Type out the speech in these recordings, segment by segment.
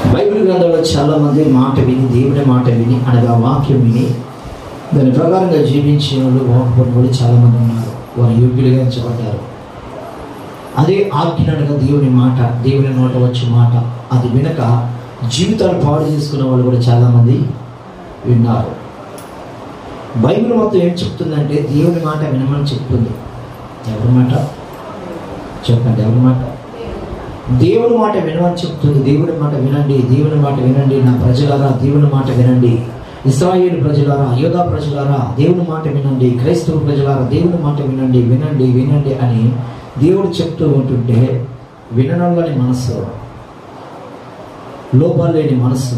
Bible గ్రంథంలో చాలా మంది మాట విని దేవుని మాట విని అనగా వాక్యం విని దాని ప్రకారంగా జీవించిన వాళ్ళు బాగుపడిన వాళ్ళు చాలా మంది ఉన్నారు వారు యోగ్యులుగా ఎంచబడ్డారు అదే ఆజ్ఞ అనగా దేవుని మాట దేవుని నోట వచ్చే మాట అది వినక జీవితాలు పాడు చేసుకున్న వాళ్ళు కూడా చాలా మంది విన్నారు బైబిల్ మొత్తం ఏం చెప్తుందంటే దేవుని మాట వినమని చెప్తుంది ఎవరి మాట చెప్పండి ఎవరి మాట దేవుని మాట వినమని చెప్తుంది దేవుని మాట వినండి దేవుని మాట వినండి నా ప్రజలారా దేవుని మాట వినండి ఇస్రాయేల్ ప్రజలారా యోధా ప్రజలారా దేవుని మాట వినండి క్రైస్తవ ప్రజలారా దేవుని మాట వినండి వినండి వినండి అని దేవుడు చెప్తూ ఉంటుంటే వినడంలోని మనస్సు లోపాలు లేని మనస్సు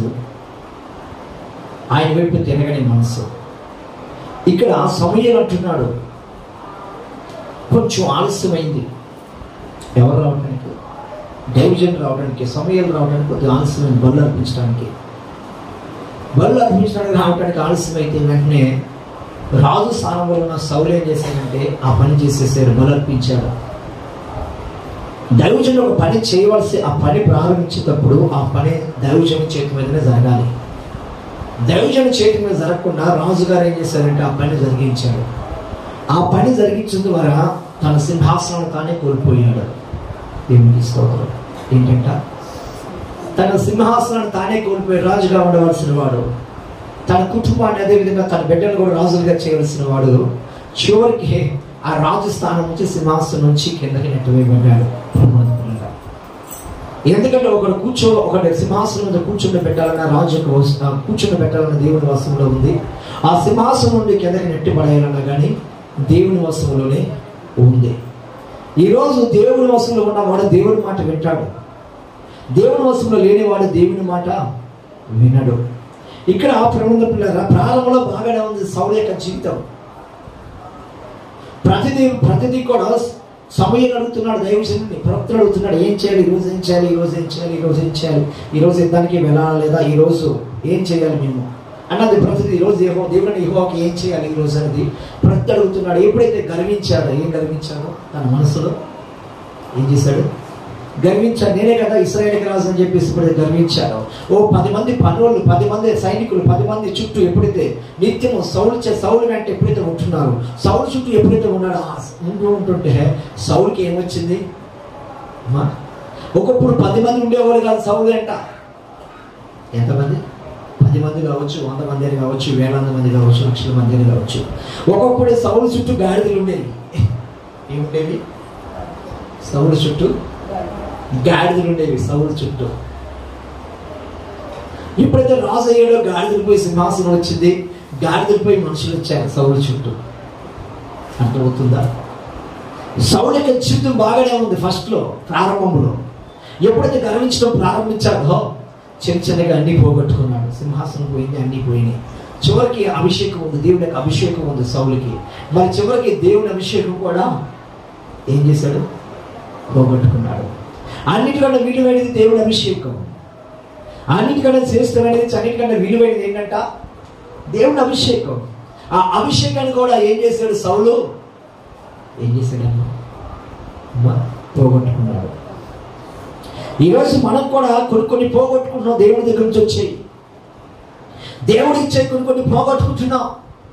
ఆయన వైపు తిరగని మనస్సు ఇక్కడ సమయం అంటున్నాడు కొంచెం ఆలస్యమైంది ఎవరు రావడానికి డైవిజన్ రావడానికి సమయం రావడానికి కొద్దిగా ఆలస్యమైన బళ్ళు అర్పించడానికి బళ్ళు అర్పించడానికి రావడానికి ఆలస్యమైతే వెంటనే రాజు స్థానంలో ఉన్న సౌలు ఏం చేశాడంటే ఆ పని చేసేసారు బలు అర్పించాడు దైవజన్ ఒక పని చేయవలసి ఆ పని ప్రారంభించేటప్పుడు ఆ పని దైవజన్ చేతి మీదనే జరగాలి దైవజన్ చేతి మీద జరగకుండా రాజుగారు ఏం చేశారంటే ఆ పని జరిగించాడు ఆ పని జరిగించిన ద్వారా తన సింహాసనం తానే కోల్పోయాడు దేవునికి స్తోత్రం ఏంటంట తన సింహాసనాన్ని తానే కోల్పోయి రాజుగా ఉండవలసిన వాడు తన కుటుంబాన్ని అదేవిధంగా తన బిడ్డను కూడా రాజులుగా చేయవలసిన వాడు చివరికి ఆ రాజు స్థానం నుంచి సింహాసనం నుంచి కిందకి నెట్టవేయబడ్డాడు ప్రమాదకరంగా ఎందుకంటే ఒకడు కూర్చో ఒకటి సింహాసనం మీద కూర్చుని పెట్టాలన్న రాజు యొక్క వస్- ఆ కూర్చుని పెట్టాలన్న దేవుని వశంలో ఉంది ఆ సింహాసనం నుండి కిందకి నెట్టి పడేయాలన్నా కానీ దేవుని వశంలోనే ఉంది ఈరోజు దేవుని వశంలో ఉన్నవాడు దేవుని మాట వింటాడు దేవుని వశంలో లేనివాడు దేవుని మాట వినడు ఇక్కడ ప్రముఖ పిల్లల ప్రారంభంలో బాగానే ఉంది సౌల యొక్క జీవితం ప్రతిదీ ప్రతిదీ కూడా సమయం అడుగుతున్నాడు దైవజనుడిని ప్రవక్తలు అడుగుతున్నాడు ఏం చేయాలి ఈ రోజు ఏం చేయాలి ఈ రోజు ఏం చేయాలి ఈ రోజు ఏం చేయాలి ఈ రోజు యుద్ధానికి వెళ్ళాలా లేదా ఈ రోజు ఏం చేయాలి మేము అన్నది ప్రతిదీ ఈ రోజు ఏహో దేవుడిని యెహోవాకి ఏం చేయాలి ఈ రోజు అనేది ప్రతి అడుగుతున్నాడు ఎప్పుడైతే గర్వించాడో ఏం గర్వించాడో తన మనసులో ఏం చేశాడు గర్వించాడు నేనే కదా ఇస్రాయేల్కి రాజు అని చెప్పేసి ఇప్పుడు గర్వించాడు ఓ పది మంది పనులు పది మంది సైనికులు పది మంది చుట్టూ ఎప్పుడైతే నిత్యము సౌలు చే సౌలు వెంట ఎప్పుడైతే ఉంటున్నారు సౌలు చుట్టూ ఎప్పుడైతే ఉన్నాడో ఆ ఉంటూ ఉంటుంటే సౌలుకి ఏమొచ్చింది అమ్మా, ఒకప్పుడు పది మంది ఉండేవాళ్ళు కాదు సౌలు వెంట ఎంతమంది పది మంది కావచ్చు వంద మంది అని కావచ్చు వేలాది మంది కావచ్చు లక్షల మంది అని కావచ్చు ఒకప్పుడు సౌలు చుట్టూ గాడిదలు ఉండేవి ఏముండేవి సౌలు చుట్టూ గాడిదలు ఉండేవి సౌలు చుట్టూ ఎప్పుడైతే రాజు అయ్యాడో గాడిదలు పోయి సింహాసనం వచ్చింది గాడిదలు పోయి మనుషులు వచ్చారు సౌలు చుట్టూ అర్థమవుతుందా సౌలు యొక్క జీవితం బాగానే ఉంది ఫస్ట్ లో ప్రారంభంలో ఎప్పుడైతే గర్వించడం ప్రారంభించాడో చిన్న చిన్నగా అన్ని పోగొట్టుకున్నాడు సింహాసనం పోయింది అన్ని పోయినాయి చివరికి అభిషేకం ఉంది దేవుడి యొక్క అభిషేకం ఉంది సౌలుకి మరి చివరికి దేవుని అభిషేకం కూడా ఏం చేశాడు పోగొట్టుకున్నాడు అన్నిటికన్నా విలువైనది దేవుడి అభిషేకం అన్నిటికన్నా శ్రేష్టమైనది అన్నిటికన్నా విలువైనది ఏంటంట దేవుడి అభిషేకం ఆ అభిషేకాన్ని కూడా ఏం చేశాడు సౌలు ఏం చేశాడమ్మా అమ్మా, పోగొట్టుకున్నాడు ఈరోజు మనం కూడా కొన్ని కొన్ని పోగొట్టుకుంటున్నాం దేవుడి దగ్గర నుంచి వచ్చాయి దేవుడు ఇచ్చే కొన్ని కొన్ని పోగొట్టుకుంటున్నాం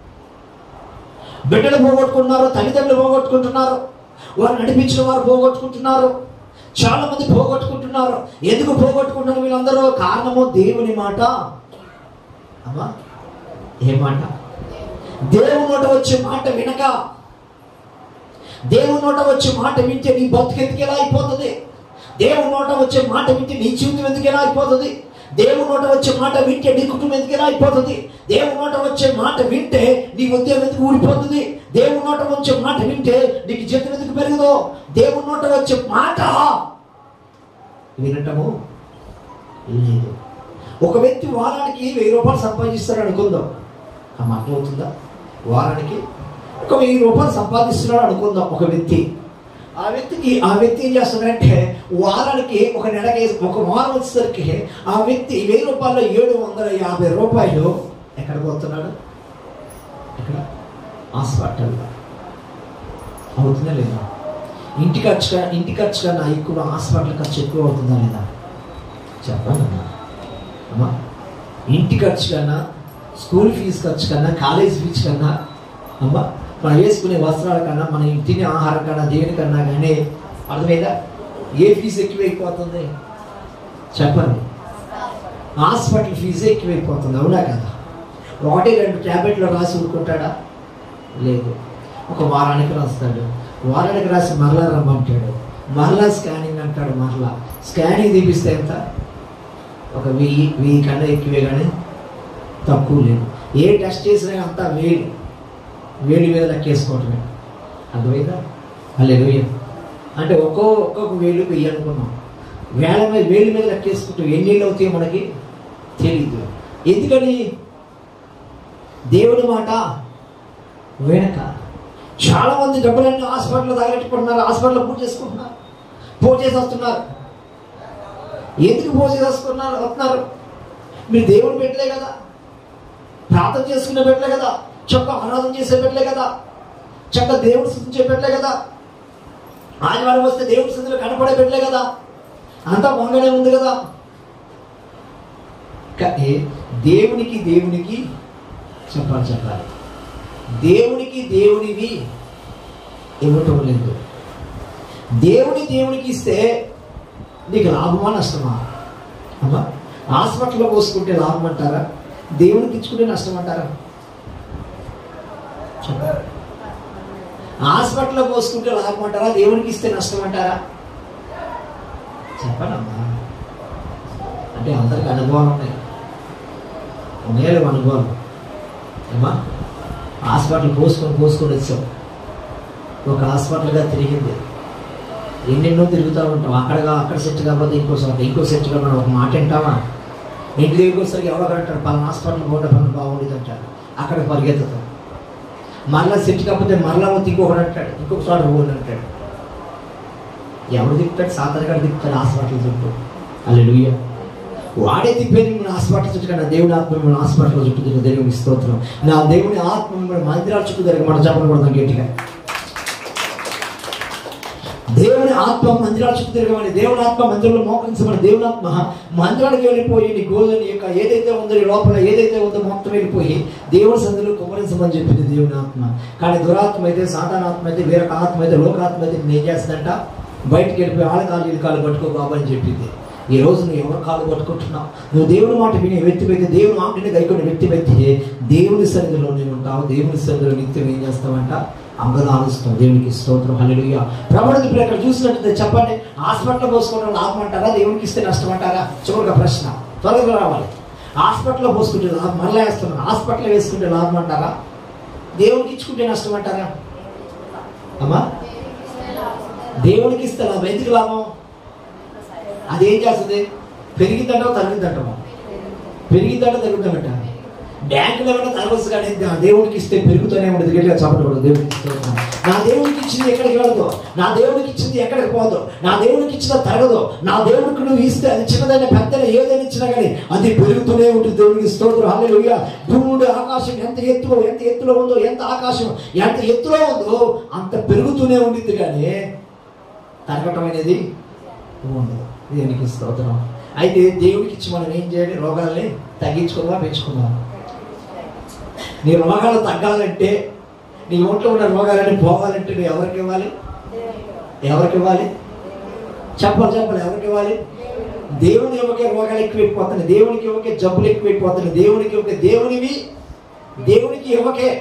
బిడ్డలు పోగొట్టుకుంటున్నారు తల్లిదండ్రులు పోగొట్టుకుంటున్నారు వారు నడిపించిన వారు పోగొట్టుకుంటున్నారు చాలా మంది పోగొట్టుకుంటున్నారు ఎందుకు పోగొట్టుకుంటున్నారు వీళ్ళందరూ కారణము దేవుని మాట అమ్మా ఏ మాట దేవుని నోట వచ్చే మాట వినక దేవుని నోట వచ్చే మాట వింటే నీ బతుకు ఎందుకు ఎలా అయిపోతుంది దేవుని నోట వచ్చే మాట వింటే నీ జీవితం ఎందుకు ఎలా అయిపోతుంది దేవుని నోట వచ్చే మాట వింటే నీ కుటుంబం ఎందుకు ఎలా అయిపోతుంది దేవుని నోట వచ్చే మాట వింటే నీ ఉద్యోగం ఎందుకు ఊడిపోతుంది దేవుని నోట వచ్చే మాట వింటే నీకు జీతం ఎందుకు పెరగదు దేవుని నోట వచ్చే మాట వినటము లేదు ఒక వ్యక్తి వారానికి వెయ్యి రూపాయలు సంపాదిస్తాడు అనుకుందాం ఆ మాట అవుతుందా వారానికి ఒక వెయ్యి రూపాయలు సంపాదిస్తున్నాడు అనుకుందాం ఒక వ్యక్తి ఆ వ్యక్తికి ఆ వ్యక్తి ఏం చేస్తున్నాడంటే వారానికి ఒక నెలకి ఒక వారం వచ్చేసరికి ఆ వ్యక్తి వెయ్యి రూపాయలు ఏడు వందల యాభై రూపాయలు ఎక్కడ పోతున్నాడు ఎక్కడ హాస్పిటల్ అవుతుందా లేదా ఇంటి ఖర్చు కా- ఇంటి ఖర్చు కన్నా ఎక్కువ హాస్పిటల్ ఖర్చు ఎక్కువ అవుతుందా లేదా చెప్పండి అమ్మా. అమ్మా ఇంటి ఖర్చు కన్నా స్కూల్ ఫీజు ఖర్చు కన్నా కాలేజ్ ఫీజు కన్నా అమ్మా మనం వేసుకునే వస్త్రాల కన్నా మనం తినే ఆహారం కన్నా దేనికన్నా కానీ అర్థమైందా ఏ ఫీజు ఎక్కువైపోతుంది చెప్పండి హాస్పిటల్ ఫీజు ఎక్కువైపోతుంది అవునా కదా ఒకటి రెండు ట్యాబ్లెట్లు రాసి ఊరుకుంటాడా లేదు ఒక వారానికి రాస్తాడు వారానికి రాసి మరలా రమ్మంటాడు మరలా స్కానింగ్ అంటాడు మరలా స్కానింగ్ తీపిస్తే ఎంత ఒక వెయ్యి వెయ్యి కన్నా ఎక్కువే కానీ తక్కువ లేదు ఏ టెస్ట్ చేసినా అంతా వేలు వేలు మీద లెక్కేసుకోవటమే అర్థమైందా అల్లే అంటే ఒక్కో ఒక్కొక్క వేలు వెయ్యి అనుకున్నాం వేల మీద వేలు మీద లెక్కేసుకుంటూ ఎన్ని ఏళ్ళు అవుతాయో మనకి తెలియదు ఎందుకని దేవుడి మాట వెనక చాలా మంది డబ్బులన్నీ హాస్పిటల్లో తగలెట్టుకుంటున్నారు హాస్పిటల్లో పూజ చేసుకుంటున్నారు పూజ చేసి వస్తున్నారు ఎందుకు పూజ చేసి వస్తున్నారు వస్తున్నారు మీరు దేవుడు పెట్టలే కదా ప్రార్థన చేసుకునే పెట్టలే కదా చక్క ఆరాధన చేసే పెట్టలే కదా చక్క దేవుడు స్థుతించే పెట్టలే కదా ఆదివారం వస్తే దేవుడి స్థితిలో కనపడే పెట్టలే కదా అంతా బాగానే ఉంది కదా కానీ దేవునికి దేవునికి చెప్పాలి చెప్పాలి దేవునికి దేవునివి ఇవ్వటం లేదు దేవుని దేవునికి ఇస్తే నీకు లాభమా నష్టమా అమ్మా హాస్పిటల్లో పోసుకుంటే లాభం అంటారా దేవునికి ఇచ్చుకుంటే నష్టం అంటారా చెప్పండి హాస్పిటల్లో పోసుకుంటే లాభం అంటారా దేవునికి ఇస్తే నష్టం అంటారా చెప్పనమ్మా అంటే అందరికి అనుభవాలు ఉన్నాయి ఉన్నాయో అనుభవాలు ఏమా హాస్పిటల్ పోసుకొని పోసుకొని వచ్చాం ఒక హాస్పిటల్గా తిరిగింది ఎన్నెన్నో తిరుగుతూ ఉంటాం అక్కడగా అక్కడ సెట్ కాకపోతే ఇంకో చోట ఇంకో సెట్ మనం ఒక మాట వింటామా ఇంటి దగ్గరికి వచ్చేసరికి ఎవరో అంటారు పలానా హాస్పిటల్ పోతే పని బాగుండేది అంటారు అక్కడ పరిగెత్తుతాం మరలా సెట్ కాకపోతే మరలా వచ్చి ఇంకొకటి అంటాడు ఇంకొక చోట పోండి అంటాడు ఎవడు తిప్పుతాడు సాధారణంగా తిప్పుతాడు హాస్పిటల్ చుట్టూ అల్లెలుయ్య వాడే తిప్పేది మన హాస్పిటల్ చుట్టూ నా దేవుని ఆత్మ మిమ్మల్ని హాస్పిటల్ చుట్టూ తిరిగి దేవునికి స్తోత్రం నా దేవుని ఆత్మ మిమ్మల్ని మందిరాల చుట్టూ తిరిగి మన చెప్పలు కొడతాం గట్టిగా దేవుని ఆత్మ మందిరాల చుట్టూ తిరగమని దేవుని ఆత్మ మందిరంలో మోకరించమని దేవుని ఆత్మ మందిరానికి వెళ్ళిపోయి నీ గోధుని యొక్క ఏదైతే ఉందో నీ లోపల ఏదైతే ఉందో మొత్తం వెళ్ళిపోయి దేవుని సందులో కుమరించమని చెప్పింది దేవుని ఆత్మ కానీ దురాత్మ అయితే సాధారణ ఆత్మ అయితే వేరొక ఆత్మ అయితే లోకాత్మ అయితే నేను ఏం చేస్తుందంట బయటికి వెళ్ళిపోయి ఆళ్ళ కాలు వీళ్ళ కాలు పట్టుకో బాబు అని చెప్పింది ఈ రోజు నువ్వు ఎవరి కాలు పట్టుకుంటున్నావు నువ్వు దేవుని మాట వినే వ్యక్తి అయితే దేవుని మాటని గైకొని వ్యక్తి అయితే దేవుని సన్నిధిలో నేను ఉంటావు దేవుని సన్నిధిలో నిత్యం ఏం చేస్తావంట అంగదాలుస్తాం దేవునికి స్తోత్రం హల్లెలూయా ప్రమాణం ఇప్పుడు ఇక్కడ చూసినట్టు చెప్పండి హాస్పిటల్ పోసుకోవడం లాభం అంటారా దేవునికి ఇస్తే నష్టం అంటారా చివరిగా ప్రశ్న త్వరగా రావాలి హాస్పిటల్లో పోసుకుంటే లాభం మరలా వేస్తున్నాను హాస్పిటల్ వేసుకుంటే లాభం అంటారా దేవునికి ఇచ్చుకుంటే నష్టం అంటారా అమ్మా దేవునికి ఇస్తే లాభం ఎందుకు లాభం అది ఏం చేస్తుంది పెరిగిందంటావు తగ్గిందంటావా పెరిగిందంట తగ్గుతుందంట బ్యాంకులో కూడా తరగచ్చు కానీ దా- దేవుడికి ఇస్తే పెరుగుతూనే ఉంటుంది గట్టిగా చెప్పకూడదు దేవుడికి స్తోత్రం. నా దేవుడికి ఇచ్చింది ఎక్కడికి వెళ్ళదు నా దేవుడికి ఇచ్చింది ఎక్కడికి పోదు నా దేవుడికి ఇచ్చిన తరగదు నా దేవుడికి నువ్వు ఇస్తే అది చిన్నదైన పెద్దైన ఏదైనా ఇచ్చినా కానీ అది పెరుగుతూనే ఉంటుంది దేవుడికి స్తోత్రం హల్లెలూయా భూముడు ఆకాశం ఎంత ఎత్తులో ఎంత ఎత్తులో ఉందో ఎంత ఆకాశం ఎంత ఎత్తులో ఉందో అంత పెరుగుతూనే ఉంటుంది కానీ తరగటం అనేది ఉండదు దేవునికి స్తోత్రం అయితే దేవుడికి ఇచ్చి మనం ఏం చేయాలి రోగాల్ని తగ్గించుకుందామా పెంచుకుందాం నీ రోగాలు తగ్గాలంటే నీ ఒంట్లో ఉన్న రోగాలన్నీ పోవాలంటే నువ్వు ఎవరికి ఇవ్వాలి ఎవరికి ఇవ్వాలి చెప్పాలి చెప్పాలి ఎవరికి ఇవ్వాలి దేవుని ఇవ్వకే రోగాలు ఎక్కువైపోతున్నాయి దేవునికి ఇవ్వకే జబ్బులు ఎక్కువైపోతున్నాయి దేవునికి ఇవ్వకే దేవునివి దేవునికి ఇవ్వకే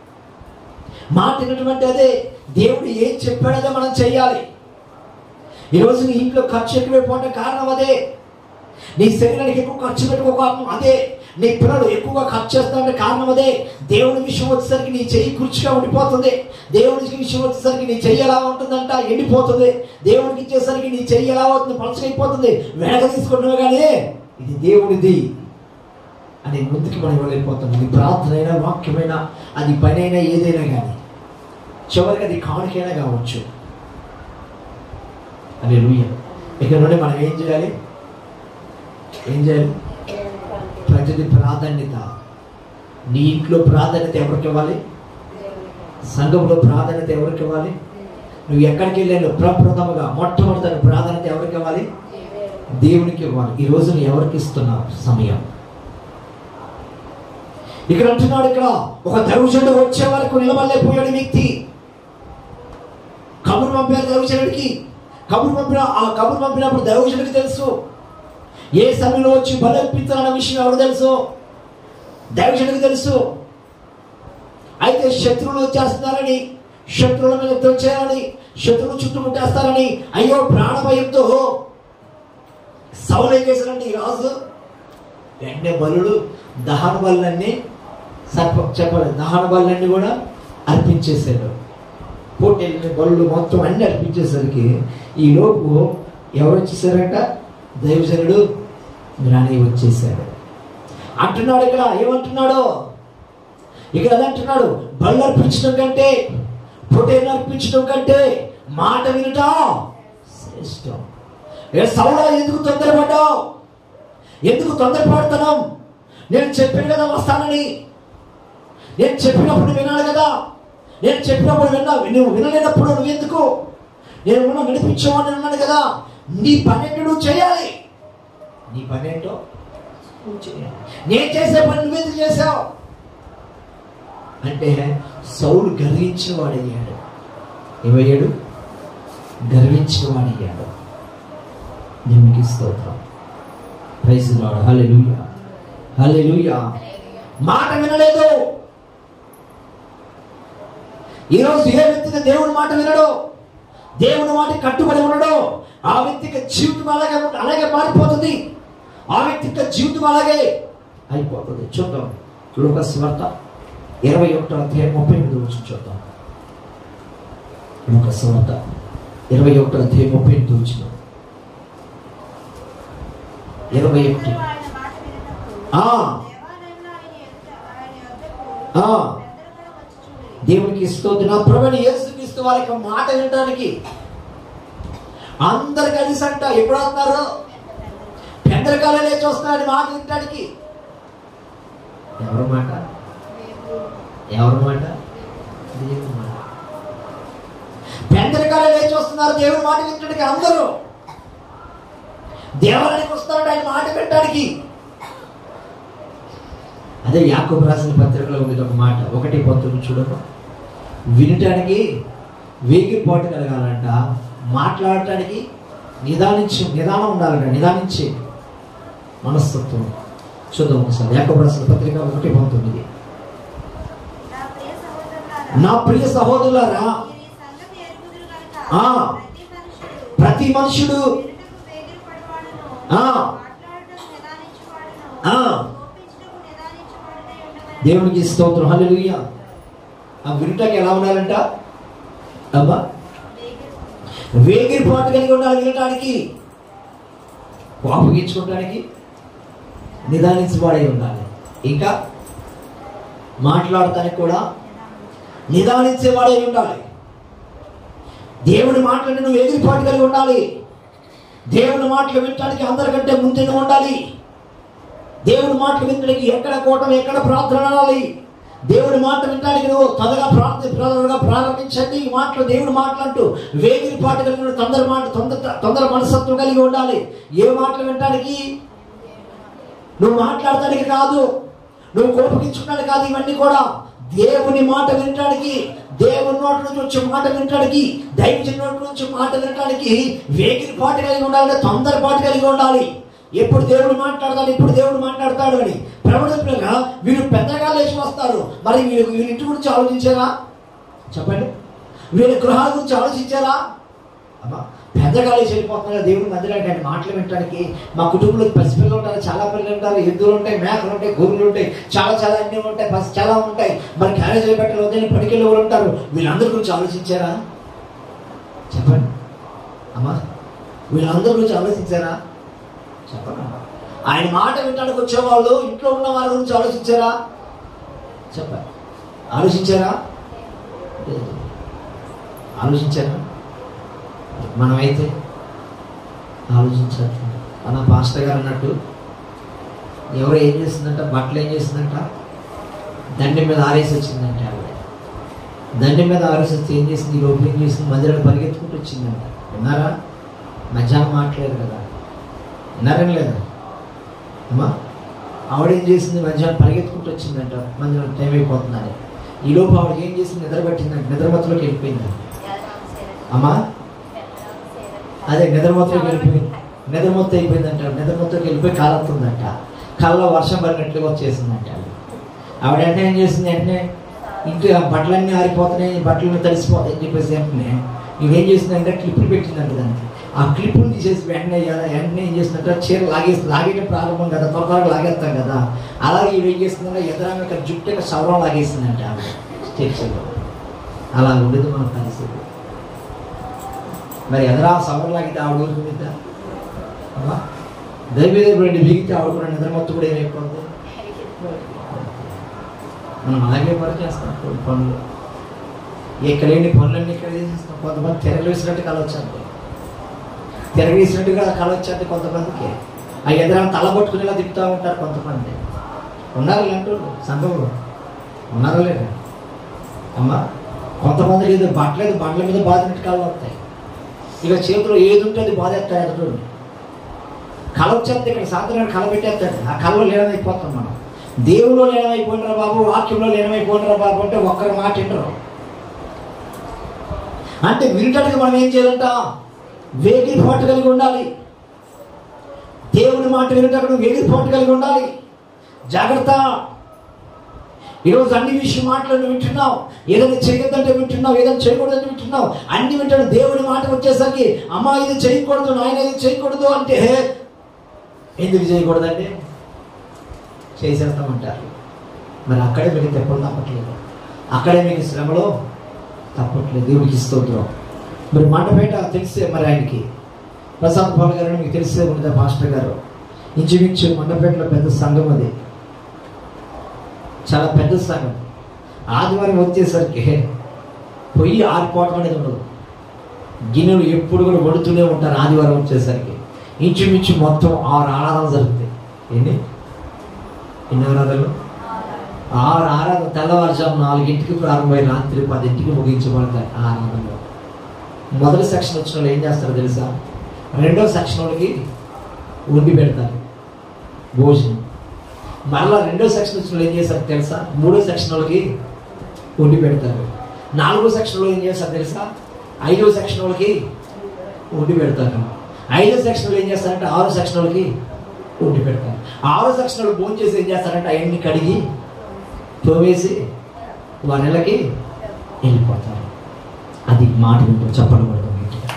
మాట వినటువంటి అదే దేవుడు ఏం చెప్పాడో మనం చెయ్యాలి ఈరోజు నీ ఇంట్లో ఖర్చు ఎక్కువైపోవడం కారణం అదే నీ శరీరానికి ఎక్కువ ఖర్చు పెట్టుకో కారణం అదే నీ పిల్లలు ఎక్కువగా ఖర్చు చేస్తారంటే కారణం అదే దేవుని విషయం వచ్చేసరికి నీ చెయ్యి కుర్చీగా ఉండిపోతుంది దేవునికి విషయం వచ్చేసరికి నీ చెయ్యి ఎలా ఉంటుందంట ఎండిపోతుంది దేవునికి ఇచ్చేసరికి నీ చెయ్యి ఎలా అవుతుంది పలచగైపోతుంది వెనక తీసుకుంటున్నావు కానీ ఇది దేవుడిది అని ముందుకు మనం వెళ్ళిపోతాం ఇది ప్రార్థన అయినా వాక్యమైనా అది పని అయినా ఏదైనా కానీ చివరికి అది కానుకైనా కావచ్చు అదే లూయ ఇక్కడ నుండి మనం ఏం చేయాలి ఏం చేయాలి ప్రతిది ప్రాధాన్యత నీ ఇంట్లో ప్రాధాన్యత ఎవరికి ఇవ్వాలి సంఘంలో ప్రాధాన్యత ఎవరికి ఇవ్వాలి నువ్వు ఎక్కడికి వెళ్ళాను ప్రప్రథమగా మొట్టమొదటి ప్రాధాన్యత ఎవరికి ఇవ్వాలి దేవునికి ఇవ్వాలి ఈ రోజు నువ్వు ఎవరికి ఇస్తున్నావు సమయం ఇక్కడ అంటున్నాడు ఇక్కడ ఒక దైవజనుడు వచ్చే వరకు నిలబడలేకపోయాడు ఈ వ్యక్తి కబురు పంపారు దైవజనుడికి కబురు పంపిన ఆ కబురు పంపినప్పుడు దైవజనుడికి తెలుసు ఏ సమయంలో వచ్చి బలర్పించాలన్న విషయం ఎవరు తెలుసు దైవజనుడికి తెలుసు అయితే శత్రువులు వచ్చేస్తున్నారని శత్రువుల మీద యుద్ధం చేయాలని శత్రువులు చుట్టుముట్టేస్తారని అయ్యో ప్రాణభయంతో సౌలు ఏం చేశారంటే ఈ రాజు వెంటనే బలుడు దహన బలులన్నీ సర్ప చెప్పాలి దహన బలులన్నీ కూడా అర్పించేశాడు పోటీలని బలులు మొత్తం అన్ని అర్పించేసరికి ఈ లోపు ఎవరు వచ్చేసారంట దైవజనుడు రాణి వచ్చేసాడు అంటున్నాడు ఇక్కడ ఏమంటున్నాడు ఇక్కడ అదే అంటున్నాడు బళ్ళు అర్పించడం కంటే పొటేలు అర్పించడం కంటే మాట వినటం శ్రేష్టం ఏ సౌడా ఎందుకు తొందరపడ్డావు ఎందుకు తొందరపడుతున్నాం నేను చెప్పాను కదా వస్తానని నేను చెప్పినప్పుడు వినాలి కదా నేను చెప్పినప్పుడు విన్నా నువ్వు వినలేనప్పుడు నువ్వు ఎందుకు నేను ఉన్న వినిపించమని అన్నాను కదా నీ పన్నెండు నువ్వు చేయాలి నీ పన్నెండో నువ్వు చేయాలి నేను చేసే పని నువ్వు ఎందుకు చేసావు అంటే సౌలు గర్వించిన వాడయ్యాడు ఏమయ్యాడు గర్వించిన వాడయ్యాడు దేవునికి స్తోత్రం ప్రైజ్ లాడ్ హల్లెలూయా హల్లెలూయా మాట వినలేదు ఈరోజు ఏ వ్యక్తికి దేవుడి మాట వినడు దేవుని మాట కట్టుబడి ఉండడు ఆ వ్యక్తికి జీవితం అలాగే ఉంట- అలాగే మారిపోతుంది ఆ వ్యక్తికి జీవితం అలాగే అయిపోతుంది చూద్దాం లూకస్ వార్త ఇరవై ఒకటో అధ్యాయం ముప్పై ఎనిమిది వచ్చి చూద్దాం లూకస్ వార్త ఇరవై ఒకటో అధ్యాయం ముప్పై ఎనిమిది వచ్చిన ఇరవై ఒకటి ఆయన మాట వినటప్పుడు ఆ, దేవాలయంలో ఆయన ఎదుట ఆయన యొద్దకు ఆ. పెద్దలుగా వచ్చి చూడి దేవునికి స్తోత్రం నా ప్రభుని యేసుక్రీస్తు వారి యొక్క మాట వినడానికి అందరు కలిసి అంట ఎప్పుడు వస్తున్నారు పెద్దరకాలే లేచి వస్తున్నారు మాట వినడానికి ఎవరి మాట ఎవరి మాట దేవుని మాట పెద్దరకాలే లేచి వస్తున్నారు దేవుని మాట వినడానికి అందరూ దేవాలయానికి వస్తున్నాడు ఆయన మాట వినడానికి అదే యాకోబు రాసిన పత్రికలో ఉంది ఒక మాట ఒకటి పంతొమ్మిది చూడము వినటానికి వేగిపోటు కలగాలంట మాట్లాడటానికి నిదానించి నిదానం ఉండాలంట నిదానించి మనస్తత్వం చూద్దాం ఒకసారి యాకోబు రాసిన పత్రిక ఒకటి పంతొమ్మిది నా ప్రియ సహోదరులారా నా ప్రియ సహోదరులారా మీరు ఈ సంగతి ఎరుగుదురు గనుక ఆ. ప్రతి మనుషుడు ప్రతి మనుషుడు వినుటకు వేగిరపడువాడును, ఆ. మాట్లాడుటకు నిదానించువాడును, ఆ. కోపించుటకు నిదానించువాడునై ఉండవలెను. దేవునికి స్తోత్రం హల్లెలూయా ఆ వినటానికి ఎలా ఉండాలంట అబ్బా వేగిరపడు. వేగిరిపాటు కలిగి ఉండాలి వినటానికి కోపగించుకోవడానికి నిదానించబడి ఉండాలి ఇంకా మాట్లాడటానికి కూడా నిదానించేవాడే ఉండాలి దేవుని మాటలను నువ్వు ఎగిరిపాటు కలిగి ఉండాలి దేవుని మాటలు వినటానికి అందరికంటే ముందే నువ్వు ఉండాలి దేవుని మాటలు వినడానికి ఎక్కడ కోటం ఎక్కడ ప్రార్థన అనాలి దేవుని మాట వినడానికి నువ్వు తొందరగా ప్రార్థన తొందరగా ప్రారంభించండి ఈ మాటలు దేవుని మాటలంటూ వేగిరి పాట కలిగిన తొందర మాట తొందర తొందర మనసత్వం కలిగి ఉండాలి ఏ మాటలు వినడానికి నువ్వు మాట్లాడటానికి కాదు నువ్వు కోపగించుకోవడానికి కాదు ఇవన్నీ కూడా దేవుని మాట వినటానికి దేవుని నోటి నుంచి వచ్చే మాట వినటానికి దైవజన నోటి నుంచి మాట వినటానికి వేగిరి పాట కలిగి ఉండాలి తొందర పాట కలిగి ఉండాలి ఎప్పుడు దేవుడు మాట్లాడతాడు ఎప్పుడు దేవుడు మాట్లాడతాడు అని ప్రవణగా వీళ్ళు పెద్దగా లేచి వస్తారు మరి వీళ్ళు వీళ్ళ ఇంటి గురించి ఆలోచించారా చెప్పండి వీళ్ళ గృహాల గురించి ఆలోచించారా అమ్మా పెద్దగా లేచి వెళ్ళిపోతున్నారు దేవుడి మందిరానికి ఆయన మాటలు వినడానికి మా కుటుంబంలో పసిపిల్లలు ఉంటారు చాలా పిల్లలు ఉంటారు ఎద్దులు ఉంటాయి మేకలు ఉంటాయి గొర్రెలు ఉంటాయి చాలా చాలా అన్ని ఉంటాయి పసి చాలా ఉంటాయి మరి క్యారేజీలు పెట్టలు వద్దని పడికెళ్ళి వాళ్ళు ఉంటారు వీళ్ళందరి గురించి ఆలోచించారా చెప్పండి అమ్మా వీళ్ళందరి గురించి ఆలోచించారా చెప్పండి ఆయన మాట వినడానికి వచ్చేవాళ్ళు ఇంట్లో ఉన్న వారి గురించి ఆలోచించారా చెప్పండి ఆలోచించారా లేదు. ఆలోచించారా మనమైతే ఆలోచించాలి మన పాస్టర్ గారు అన్నట్టు ఎవరు ఏం చేస్తుందంట బట్టలు ఏం చేస్తుందంట దండి మీద ఆరేసి వచ్చిందంట ఆవిడ దండి మీద ఆరేసి వచ్చి ఏం చేసింది ఈ లోపు ఏం చేసింది మందిరాన్ని పరిగెత్తుకుంటూ వచ్చిందంట విన్నారా మధ్యాహ్నం మాట్లాడారు కదా విన్నారని లేదా అమ్మా ఆవిడ ఏం చేసింది మధ్యాహ్నం పరిగెత్తుకుంటూ వచ్చిందంట మధ్యాహ్నం టైం అయిపోతుందని ఈ లోపు ఆవిడ ఏం చేసింది నిద్ర పట్టిందంట నిద్రమత్తులోకి వెళ్ళిపోయింది అమ్మా అదే నిద్రమత్తులోకి వెళ్ళిపోయింది నిద్రమొత్తం అయిపోయిందంట నిద్రమొత్తంకి వెళ్ళిపోయి కాలవుతుందంట కళ్ళలో వర్షం పడినట్లుగా వచ్చేసిందంట ఆవిడ వెంటనే ఏం చేసింది వెంటనే ఇంటి ఆ బట్టలన్నీ ఆరిపోతున్నాయి బట్టలన్నీ తడిసిపోతాయి అని చెప్పేసి వెంటనే ఇవేం చేసిందంటే క్లిప్పులు పెట్టిందంట దానికి ఆ క్లిప్పులు తీసేసి వెంటనే ఎలా- వెంటనే ఏం చేసిందంటే చీర లాగేసి లాగేయడం ప్రారంభం కదా త్వర త్వరగా లాగేస్తాం కదా అలాగే ఇవి ఏం చేస్తుందంటే ఎదురామె ఇక్కడ జుట్టు యొక్క సవరం లాగేసిందంట ఆవిడ స్టేషన్లో అలా ఉండేది మన పరిస్థితి మరి ఎదరా సవరం లాగితే ఆవిడ ఊరుకుందా అమ్మా దైవ దేవుడు బిగితే ఆవిడ కూడా నిద్ర మొత్తం కూడా ఏమైపోతుంది మనం అలాగే పని చేస్తాం కొన్ని పనులు ఇక్కడ లేని పనులన్నీ ఇక్కడ చేసేస్తాం కొంతమంది తిరగలేసినట్టు కలవచ్చారు తిరగేసినట్టుగా కలవచ్చంటే కొంతమందికి ఆ ఎదురైనా తల పట్టుకునేలా తిప్పుతూ ఉంటారు కొంతమంది ఉన్నారు ఇలాంటి సంఘంలో ఉన్నారా లేదా అమ్మా కొంతమంది ఏదో బట్టలేదు బండ్ల మీద బాధినట్టు కళ్ళు వస్తాయి ఇక చేతిలో ఏది ఉంటే అది బాధేస్తాయి ఎదురు కళ వచ్చేది ఇక్కడ సాయంత్రం కళ పెట్టేస్తాడు ఆ కళలో లీనమైపోతాం మనం దేవులో లీనమైపోయినరా బాబు వాక్యంలో లీనమైపోయినరా బాబు అంటే ఒక్కరి మాట వింటరు అంటే వినటానికి మనం ఏం చేయాలంట వేగిపాటు కలిగి ఉండాలి దేవుని మాట వినటప్పుడు వేగిపాటు కలిగి ఉండాలి జాగ్రత్త ఈరోజు అన్ని విషయం మాటలు నువ్వు వింటున్నావు ఏదైనా చేయొద్దంటే వింటున్నావు ఏదైనా చేయకూడదంటే వింటున్నావు అన్ని వింటాడు దేవుడి మాట వచ్చేసరికి అమ్మా ఇది చేయకూడదు నాయన ఇది చేయకూడదు అంటే ఎందుకు చేయకూడదండి చేసేస్తామంటారు మరి అక్కడే మీకు తెప్పలు తప్పట్లేదు అక్కడే మీకు శ్రమలో తప్పట్లేదు దేవుడికి స్తోత్రం మరి మండపేట తెలిసే మరి ఆయనకి ప్రసాద్ పాల్ గారు మీకు తెలిసే ఉంటుంది మాస్టర్ గారు ఇంచుమించు మండపేటలో పెద్ద సంఘం అది చాలా పెద్ద సంఘం ఆదివారం వచ్చేసరికి పొయ్యి ఆరిపోవటం అనేది ఉండదు గిన్నెలు ఎప్పుడు కూడా వండుతూనే ఉంటారు ఆదివారం వచ్చేసరికి ఇంచుమించు మొత్తం ఆరు ఆరాధనలు జరుగుతాయి ఎన్ని ఎన్ని ఆరాధనలు ఆరు ఆరాధన తెల్లవారుజాము నాలుగింటికి ప్రారంభమై రాత్రి పదింటికి ముగించబడతాయి ఆ ఆరాధనలో మొదటి సెక్షన్ వచ్చిన వాళ్ళు ఏం చేస్తారో తెలుసా రెండో సెక్షన్ వాళ్ళకి వండి పెడతారు భోజనం మరలా రెండో సెక్షన్ వచ్చిన వాళ్ళు ఏం చేస్తారు తెలుసా మూడో సెక్షన్ వాళ్ళకి వండి పెడతారు నాలుగో సెక్షన్లో ఏం చేస్తారు తెలుసా ఐదో సెక్షన్ వాళ్ళకి వండి పెడతారు ఐదో సెక్షన్లో ఏం చేస్తారంటే ఆరో సెక్షన్ వాళ్ళకి వండి పెడతారు ఆరో సెక్షన్ వాళ్ళు భోజనం చేసి ఏం చేస్తారంటే అవన్నీ కడిగి తోవేసి వనలకి వెళ్ళిపోతారు అది మాట వింటూ చెప్పడం కూడా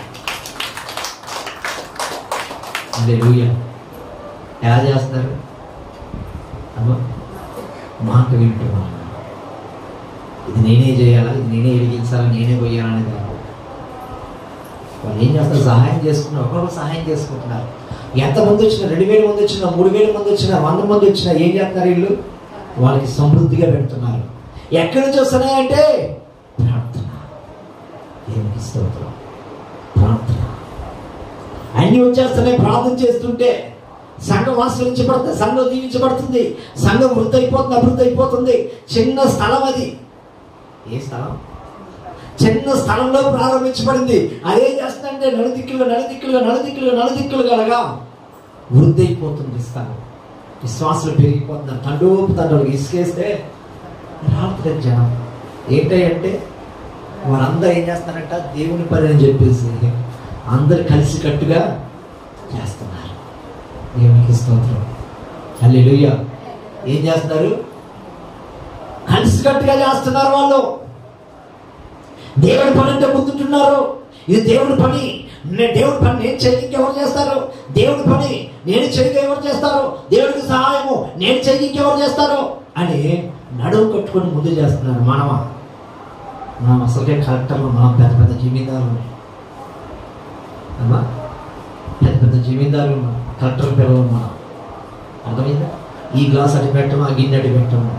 అదే ఎలా చేస్తారు అమ్మ మాట వింటున్నారు ఇది నేనే చేయాలా ఇది నేనే వెలిగించాలా నేనే పోయాలనేది కాదు వాళ్ళు ఏం చేస్తారు సహాయం చేసుకున్నారు ఒకరు సహాయం చేసుకుంటున్నారు ఎంతమంది వచ్చినా రెండు వేల మంది వచ్చినా మూడు వేల మంది వచ్చినా వంద మంది వచ్చినా ఏం చేస్తున్నారు వీళ్ళు వాళ్ళకి సమృద్ధిగా పెడుతున్నారు ఎక్కడి నుంచి వస్తున్నాయంటే ప్రార్థన దేవునికి స్తోత్రం ప్రార్థన అన్ని వచ్చేస్తున్నాయి ప్రార్థన చేస్తుంటే సంఘం ఆశ్రయించబడుతుంది సంఘం దీవించబడుతుంది సంఘం వృద్ధి అయిపోతుంది అభివృద్ధి అయిపోతుంది చిన్న స్థలం అది ఏ స్థలం చిన్న స్థలంలో ప్రారంభించబడింది అదేం చేస్తుందంటే నలుదిక్కులుగా నలుదిక్కులుగా నలుదిక్కులుగా నలుదిక్కులుగా అలాగా వృద్ధి అయిపోతుంది స్థలం విశ్వాసులు పెరిగిపోతున్నారు తండోపు తండ్రులు ఇసుకేస్తే రావట్లేదు జనం ఏంటంటే వారందరూ ఏం చేస్తారంట దేవుని పని అని చెప్పేసి అందరు కలిసి కట్టుగా చేస్తున్నారు దేవునికి స్తోత్రం హల్లెలూయా ఏం చేస్తున్నారు కలిసి కట్టుగా చేస్తున్నారు వాళ్ళు దేవుడి పని అంటే ముందుంటున్నారు ఇది దేవుడి పని నే- దేవుడి పని నేను చేయక ఎవరు చేస్తారు దేవుడి పని నేను చేయక ఎవరు చేస్తారు దేవుడికి సహాయము నేను చేయక ఎవరు చేస్తారు అని నడువు కట్టుకొని ముందు చేస్తున్నారు మనమా మనం అసలుకే కలెక్టర్లు మనం పెద్ద పెద్ద జమీందారులు అమ్మా పెద్ద పెద్ద జమీందారులు ఉన్నాం కలెక్టర్ పిల్లలు మనం అర్థమైందా ఈ గ్లాస్ అటు పెట్టము ఆ గిన్నె అటు పెట్టము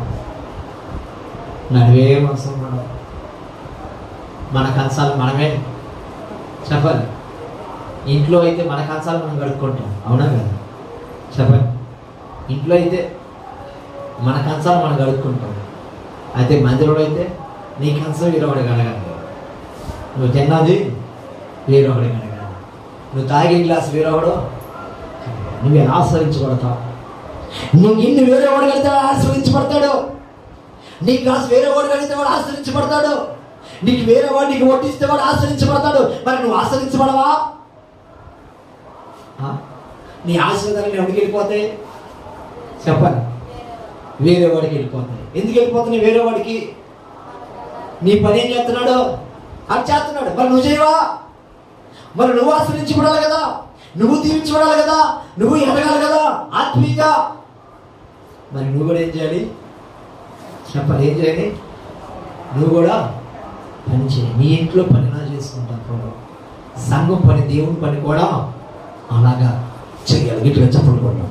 నడివే మనసం మనం మన కంచాలు మనమే చెప్పాలి ఇంట్లో అయితే మన కంచాలు మనం కడుక్కుంటాం అవునా కదా చెప్పండి ఇంట్లో అయితే మన కంచాలు మనం కడుక్కుంటాం అయితే మందిరంలో అయితే నీ కంచం వేరొకటి కడగాలి నువ్వు తిన్నది వేరొకటి కడగాలి నువ్వు తాగే గ్లాస్ వేరొకడు నువ్వు ఎలా ఆశ్రయించబడతావు నీకు ఇన్ని వేరే వాడు కలిగితే వాడు ఆశ్రయించబడతాడు నీ గ్లాస్ వేరే వాడు కలిగితే వాడు ఆశ్రయించబడతాడు నీకు వేరే వాడు నీకు వడ్డిస్తే వాడు ఆశ్రయించబడతాడు మరి నువ్వు ఆశ్రయించబడవా ఆ? నీ ఆశీర్వాదాలు ఎవరికి వెళ్ళిపోతాయి చెప్పండి వేరే వాడికి వెళ్ళిపోతాయి ఎందుకు వెళ్ళిపోతున్నాయి వేరే వాడికి నీ పని ఏం చేస్తున్నాడు అది చేస్తున్నాడు మరి నువ్వు చేయవా మరి నువ్వు ఆశ్రయించబడాలి కదా నువ్వు దీవించబడాలి కదా నువ్వు ఎదగాలి కదా ఆత్మీయంగా మరి నువ్వు కూడా ఏం చేయాలి చెప్పాలి ఏం చేయాలి నువ్వు కూడా పని చేయి నీ ఇంట్లో పని ఎలా చేసుకుంటావు ప్రభు సంఘం పని దేవుని పని కూడా అలాగా చేయాలి ఇట్లా చెప్పకుండా